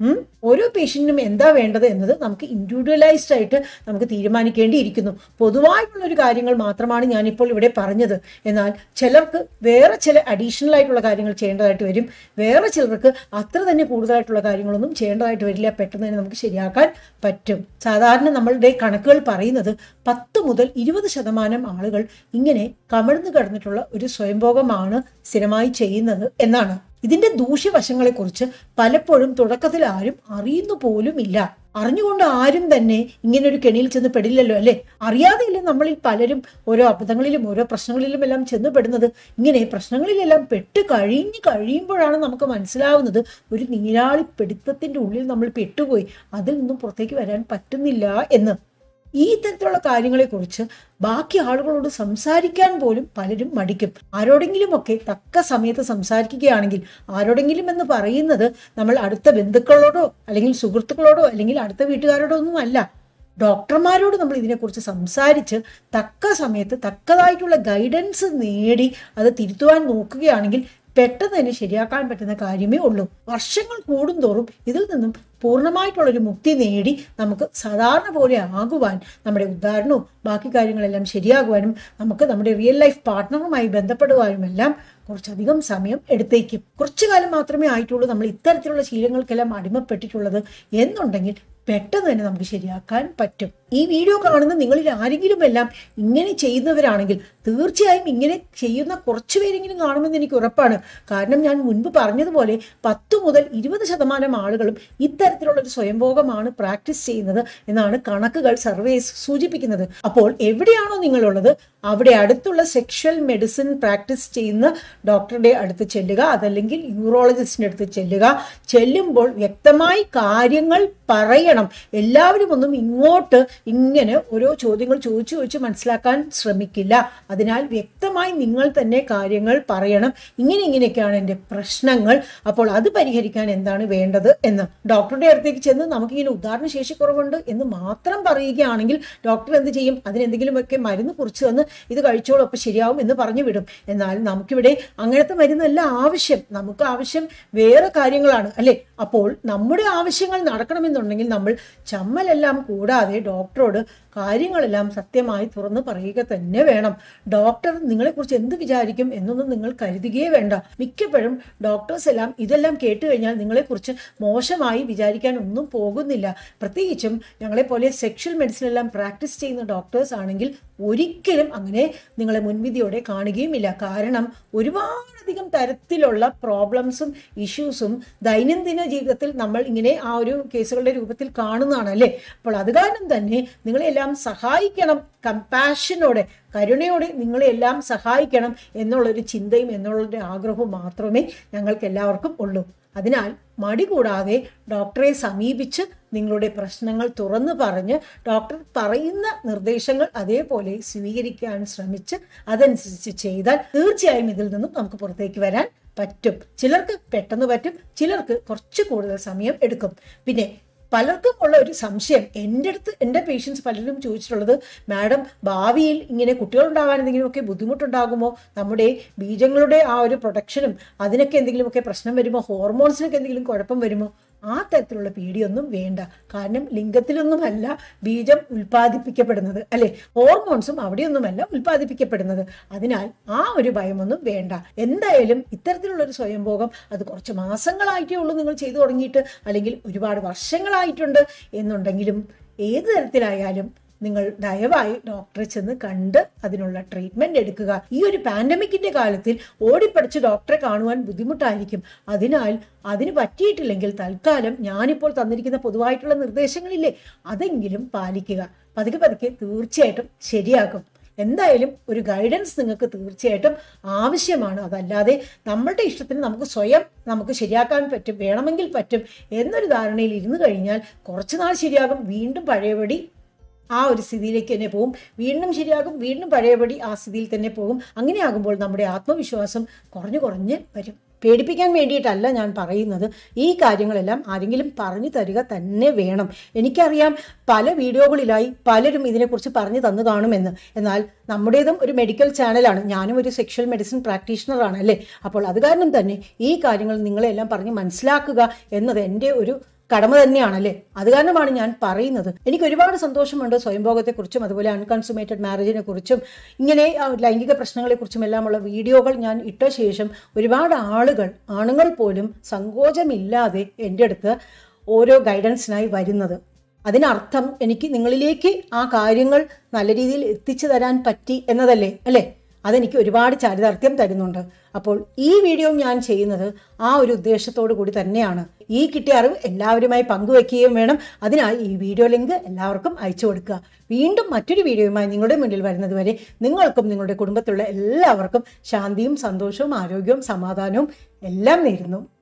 ഉം? ഓരോ പേഷ്യന്റിനും എന്താ വേണ്ടത് എന്നത് നമുക്ക് ഇൻഡിവിജ്വലൈസ്ഡ് ആയിട്ട് നമുക്ക് തീരുമാനിക്കേണ്ടിയിരിക്കുന്നു പൊതുവായിട്ടുള്ള ഒരു കാര്യങ്ങൾ മാത്രമാണ് ഞാനിപ്പോൾ ഇവിടെ പറഞ്ഞത് എന്നാൽ ചിലർക്ക് വേറെ ചില അഡീഷണൽ ആയിട്ടുള്ള കാര്യങ്ങൾ ചെയ്യേണ്ടതായിട്ട് വരും വേറെ ചിലർക്ക് അത്ര തന്നെ കൂടുതലായിട്ടുള്ള കാര്യങ്ങളൊന്നും ചെയ്യേണ്ടതായിട്ട് വരില്ല പെട്ടെന്ന് തന്നെ നമുക്ക് ശരിയാക്കാൻ പറ്റും സാധാരണ നമ്മളുടെ കണക്കുകൾ പറയുന്നത് പത്ത് മുതൽ ഇരുപത് ശതമാനം ആളുകൾ ഇങ്ങനെ കമിഴ്ന്നു കിടന്നിട്ടുള്ള ഒരു സ്വയംഭോഗമാണ് സ്ഥിരമായി ചെയ്യുന്നത് എന്നാണ് ഇതിന്റെ ദൂഷ്യവശങ്ങളെക്കുറിച്ച് പലപ്പോഴും തുടക്കത്തിൽ ആരും അറിയുന്നു പോലുമില്ല അറിഞ്ഞുകൊണ്ട് ആരും തന്നെ ഇങ്ങനെ ഒരു കെണിയിൽ ചെന്ന് പെടില്ലല്ലോ അല്ലെ അറിയാതെയല്ലേ നമ്മളിൽ പലരും ഓരോ അബദ്ധങ്ങളിലും ഓരോ പ്രശ്നങ്ങളിലും എല്ലാം ചെന്ന് പെടുന്നത് ഇങ്ങനെ പ്രശ്നങ്ങളിലെല്ലാം പെട്ട് കഴിഞ്ഞ് കഴിയുമ്പോഴാണ് നമുക്ക് മനസ്സിലാവുന്നത് ഒരു നീരാളി പിടുത്തത്തിന്റെ ഉള്ളിൽ നമ്മൾ പെട്ടുപോയി അതിൽ നിന്നും പുറത്തേക്ക് വരാൻ പറ്റുന്നില്ല എന്ന് ഈ തരത്തിലുള്ള കാര്യങ്ങളെക്കുറിച്ച് ബാക്കി ആളുകളോട് സംസാരിക്കാൻ പോലും പലരും മടിക്കും ആരോടെങ്കിലുമൊക്കെ തക്ക സമയത്ത് സംസാരിക്കുകയാണെങ്കിൽ ആരോടെങ്കിലും എന്ന് പറയുന്നത് നമ്മൾ അടുത്ത ബന്ധുക്കളോടോ അല്ലെങ്കിൽ സുഹൃത്തുക്കളോടോ അല്ലെങ്കിൽ അടുത്ത വീട്ടുകാരോടോ ഒന്നും അല്ല ഡോക്ടർമാരോട് നമ്മൾ ഇതിനെക്കുറിച്ച് സംസാരിച്ച് തക്ക സമയത്ത് തക്കതായിട്ടുള്ള ഗൈഡൻസ് നേടി അത് തിരുത്തുവാൻ നോക്കുകയാണെങ്കിൽ പെട്ടെന്ന് തന്നെ ശരിയാക്കാൻ പറ്റുന്ന കാര്യമേ ഉള്ളൂ വർഷങ്ങൾ കൂടുന്തോറും ഇതിൽ നിന്നും പൂർണ്ണമായിട്ടുള്ള ഒരു മുക്തി നേടി നമുക്ക് സാധാരണ പോലെ ആകുവാൻ നമ്മുടെ ഉദാഹരണവും ബാക്കി കാര്യങ്ങളെല്ലാം ശരിയാകുവാനും നമുക്ക് നമ്മുടെ റിയൽ ലൈഫ് പാർട്ട്ണറുമായി ബന്ധപ്പെടുവാനും എല്ലാം കുറച്ചധികം സമയം എടുത്തേക്കും കുറച്ചു കാലം മാത്രമേ ആയിട്ടുള്ളൂ നമ്മൾ ഇത്തരത്തിലുള്ള ശീലങ്ങൾക്കെല്ലാം അടിമപ്പെട്ടിട്ടുള്ളത് എന്നുണ്ടെങ്കിൽ പെട്ടെന്ന് തന്നെ നമുക്ക് ശരിയാക്കാൻ പറ്റും ഈ വീഡിയോ കാണുന്ന നിങ്ങളിൽ ആരെങ്കിലും എല്ലാം ഇങ്ങനെ ചെയ്യുന്നവരാണെങ്കിൽ തീർച്ചയായും ഇങ്ങനെ ചെയ്യുന്ന കുറച്ചു പേരെങ്കിലും കാണുമെന്ന് എനിക്ക് ഉറപ്പാണ് കാരണം ഞാൻ മുൻപ് പറഞ്ഞതുപോലെ പത്ത് മുതൽ ഇരുപത് ശതമാനം ആളുകളും ഇത്തരത്തിലുള്ള ഒരു സ്വയംഭോഗമാണ് പ്രാക്ടീസ് ചെയ്യുന്നത് എന്നാണ് കണക്കുകൾ സർവേസ് സൂചിപ്പിക്കുന്നത് അപ്പോൾ എവിടെയാണോ നിങ്ങളുള്ളത് അവിടെ അടുത്തുള്ള സെക്ഷൽ മെഡിസിൻ പ്രാക്ടീസ് ചെയ്യുന്ന ഡോക്ടറുടെ അടുത്ത് ചെല്ലുക അതല്ലെങ്കിൽ യൂറോളജിസ്റ്റിന്റെ അടുത്ത് ചെല്ലുക ചെല്ലുമ്പോൾ വ്യക്തമായി കാര്യങ്ങൾ പറയണം എല്ലാവരും ഒന്നും ഇങ്ങോട്ട് ഇങ്ങനെ ഓരോ ചോദ്യങ്ങൾ ചോദിച്ചു ചോദിച്ച് മനസ്സിലാക്കാൻ ശ്രമിക്കില്ല അതിനാൽ വ്യക്തമായി നിങ്ങൾ തന്നെ കാര്യങ്ങൾ പറയണം ഇങ്ങനെ ഇങ്ങനെയൊക്കെയാണ് എൻ്റെ പ്രശ്നങ്ങൾ അപ്പോൾ അത് പരിഹരിക്കാൻ എന്താണ് വേണ്ടത് എന്ന് ഡോക്ടറുടെ അടുത്തേക്ക് ചെന്ന് നമുക്കിങ്ങനെ ഉദാഹരണ ശേഷി കുറവുണ്ട് എന്ന് മാത്രം പറയുകയാണെങ്കിൽ ഡോക്ടർ എന്ത് ചെയ്യും അതിനെന്തെങ്കിലുമൊക്കെ മരുന്ന് കുറിച്ച് തന്ന് ഇത് കഴിച്ചോളൂ അപ്പോൾ ശരിയാവും എന്ന് പറഞ്ഞു വിടും എന്നാൽ നമുക്കിവിടെ അങ്ങനത്തെ മരുന്നല്ല ആവശ്യം നമുക്ക് ആവശ്യം വേറെ കാര്യങ്ങളാണ് അല്ലെ അപ്പോൾ നമ്മുടെ ആവശ്യങ്ങൾ നടക്കണമെന്നുണ്ടെങ്കിൽ നമ്മൾ ചമ്മലെല്ലാം കൂടാതെ ഡോക്ടറോട് കാര്യങ്ങളെല്ലാം സത്യമായി തുറന്ന് പറയുക തന്നെ വേണം ഡോക്ടർ നിങ്ങളെക്കുറിച്ച് എന്ത് വിചാരിക്കും എന്നൊന്നും നിങ്ങൾ കരുതുകയേ വേണ്ട മിക്കപ്പോഴും ഡോക്ടേഴ്സ് എല്ലാം ഇതെല്ലാം കേട്ട് കഴിഞ്ഞാൽ നിങ്ങളെക്കുറിച്ച് മോശമായി വിചാരിക്കാൻ ഒന്നും പോകുന്നില്ല പ്രത്യേകിച്ചും ഞങ്ങളെപ്പോലെ സെക്ഷൽ മെഡിസിൻ എല്ലാം പ്രാക്ടീസ് ചെയ്യുന്ന ഡോക്ടേഴ്സ് ആണെങ്കിൽ ഒരിക്കലും അങ്ങനെ നിങ്ങളെ മുൻവിധിയോടെ കാണുകയുമില്ല കാരണം ഒരുപാടധികം തരത്തിലുള്ള പ്രോബ്ലംസും ഇഷ്യൂസും ദൈനംദിന ജീവിതത്തിൽ നമ്മൾ ഇങ്ങനെ ആ ഒരു കേസുകളുടെ രൂപത്തിൽ കാണുന്നതാണ് അല്ലേ അപ്പോൾ അത് കാരണം തന്നെ നിങ്ങളെല്ലാം സഹായിക്കണം കമ്പാഷനോടെ കരുണയോടെ നിങ്ങളെല്ലാം സഹായിക്കണം എന്നുള്ളൊരു ചിന്തയും എന്നുള്ളൊരു ആഗ്രഹവും മാത്രമേ ഞങ്ങൾക്ക് എല്ലാവർക്കും ഉള്ളൂ അതിനാൽ മടി കൂടാതെ ഡോക്ടറെ സമീപിച്ച് നിങ്ങളുടെ പ്രശ്നങ്ങൾ തുറന്നു പറഞ്ഞ് ഡോക്ടർ പറയുന്ന നിർദ്ദേശങ്ങൾ അതേപോലെ സ്വീകരിക്കാൻ ശ്രമിച്ച് അതനുസരിച്ച് ചെയ്താൽ തീർച്ചയായും ഇതിൽ നിന്നും നമുക്ക് പുറത്തേക്ക് വരാൻ പറ്റും ചിലർക്ക് പെട്ടെന്ന് പറ്റും ചിലർക്ക് കുറച്ച് കൂടുതൽ സമയം എടുക്കും പിന്നെ പലർക്കും ഉള്ള ഒരു സംശയം എൻ്റെ അടുത്ത് എൻ്റെ പേഷ്യൻസ് പലരും ചോദിച്ചിട്ടുള്ളത് മാഡം ഭാവിയിൽ ഇങ്ങനെ കുട്ടികളുണ്ടാകാൻ എന്തെങ്കിലുമൊക്കെ ബുദ്ധിമുട്ടുണ്ടാകുമോ നമ്മുടെ ബീജങ്ങളുടെ ആ ഒരു പ്രൊട്ടക്ഷനും അതിനൊക്കെ എന്തെങ്കിലുമൊക്കെ പ്രശ്നം വരുമോ ഹോർമോൺസിനൊക്കെ എന്തെങ്കിലും കുഴപ്പം വരുമോ ആ തരത്തിലുള്ള പേടിയൊന്നും വേണ്ട കാരണം ലിംഗത്തിലൊന്നുമല്ല ബീജം ഉൽപ്പാദിപ്പിക്കപ്പെടുന്നത് അല്ലെ ഹോർമോൺസും അവിടെയൊന്നുമല്ല ഉൽപ്പാദിപ്പിക്കപ്പെടുന്നത് അതിനാൽ ആ ഒരു ഭയമൊന്നും വേണ്ട എന്തായാലും ഇത്തരത്തിലുള്ള ഒരു സ്വയംഭോഗം അത് കുറച്ച് മാസങ്ങളായിട്ടേ ഉള്ളൂ നിങ്ങൾ ചെയ്തു തുടങ്ങിയിട്ട് അല്ലെങ്കിൽ ഒരുപാട് വർഷങ്ങളായിട്ടുണ്ട് എന്നുണ്ടെങ്കിലും ഏത് തരത്തിലായാലും നിങ്ങൾ ദയവായി ഡോക്ടറെ ചെന്ന് കണ്ട് അതിനുള്ള ട്രീറ്റ്മെന്റ് എടുക്കുക ഈ ഒരു പാൻഡമിക്കിന്റെ കാലത്തിൽ ഓടിപ്പടിച്ച് ഡോക്ടറെ കാണുവാൻ ബുദ്ധിമുട്ടായിരിക്കും അതിനാൽ അതിന് പറ്റിയിട്ടില്ലെങ്കിൽ തൽക്കാലം ഞാനിപ്പോൾ തന്നിരിക്കുന്ന പൊതുവായിട്ടുള്ള നിർദ്ദേശങ്ങളില്ലേ അതെങ്കിലും പാലിക്കുക പതുക്കെ പതുക്കെ തീർച്ചയായിട്ടും ശരിയാക്കും എന്തായാലും ഒരു ഗൈഡൻസ് നിങ്ങൾക്ക് തീർച്ചയായിട്ടും ആവശ്യമാണ് അതല്ലാതെ നമ്മളുടെ ഇഷ്ടത്തിന് നമുക്ക് സ്വയം നമുക്ക് ശരിയാക്കാൻ പറ്റും വേണമെങ്കിൽ പറ്റും എന്നൊരു ധാരണയിൽ ഇരുന്ന് കഴിഞ്ഞാൽ കുറച്ച് നാൾ ശരിയാകും വീണ്ടും പഴയപടി ആ ഒരു സ്ഥിതിയിലേക്ക് തന്നെ പോകും വീണ്ടും ശരിയാകും വീണ്ടും പഴയപടി ആ സ്ഥിതിയിൽ തന്നെ പോകും അങ്ങനെയാകുമ്പോൾ നമ്മുടെ ആത്മവിശ്വാസം കുറഞ്ഞു കുറഞ്ഞ് വരും പേടിപ്പിക്കാൻ വേണ്ടിയിട്ടല്ല ഞാൻ പറയുന്നത് ഈ കാര്യങ്ങളെല്ലാം ആരെങ്കിലും പറഞ്ഞു തരിക തന്നെ വേണം എനിക്കറിയാം പല വീഡിയോകളിലായി പലരും ഇതിനെക്കുറിച്ച് പറഞ്ഞു തന്നു കാണുമെന്ന് എന്നാൽ നമ്മുടേതും ഒരു മെഡിക്കൽ ചാനലാണ് ഞാനും ഒരു സെക്ഷൽ മെഡിസിൻ പ്രാക്ടീഷണറാണ് അല്ലേ അപ്പോൾ അത് കാരണം തന്നെ ഈ കാര്യങ്ങൾ നിങ്ങളെല്ലാം പറഞ്ഞ് മനസ്സിലാക്കുക എന്നത് എൻ്റെ ഒരു കടമ തന്നെയാണല്ലേ അത് കാരണമാണ് ഞാൻ പറയുന്നത് എനിക്ക് ഒരുപാട് സന്തോഷമുണ്ട് സ്വയംഭോഗത്തെക്കുറിച്ചും അതുപോലെ അൺകൺസുമേറ്റഡ് മാരേജിനെ കുറിച്ചും ഇങ്ങനെ ആ, ലൈംഗിക പ്രശ്നങ്ങളെക്കുറിച്ചും എല്ലാമുള്ള വീഡിയോകൾ ഞാൻ ഇട്ട ശേഷം ഒരുപാട് ആളുകൾ ആണുങ്ങൾ പോലും സങ്കോചമില്ലാതെ എൻ്റെ അടുത്ത് ഓരോ ഗൈഡൻസിനായി വരുന്നത് അതിനർത്ഥം എനിക്ക് നിങ്ങളിലേക്ക് ആ കാര്യങ്ങൾ നല്ല രീതിയിൽ എത്തിച്ചു തരാൻ പറ്റി എന്നതല്ലേ അല്ലേ അതെനിക്ക് ഒരുപാട് ചാരിതാർത്ഥ്യം തരുന്നുണ്ട് അപ്പോൾ ഈ വീഡിയോ ഞാൻ ചെയ്യുന്നത് ആ ഒരു ഉദ്ദേശത്തോടു കൂടി തന്നെയാണ് ഈ കിട്ടിയ അറിവ് എല്ലാവരുമായി പങ്കുവെക്കുകയും വേണം അതിനായി ഈ വീഡിയോ ലിങ്ക് എല്ലാവർക്കും അയച്ചു കൊടുക്കുക വീണ്ടും മറ്റൊരു വീഡിയോയുമായി നിങ്ങളുടെ മുന്നിൽ വരുന്നത് വരെ നിങ്ങൾക്കും നിങ്ങളുടെ കുടുംബത്തിലുള്ള എല്ലാവർക്കും ശാന്തിയും സന്തോഷവും ആരോഗ്യവും സമാധാനവും എല്ലാം നേരുന്നു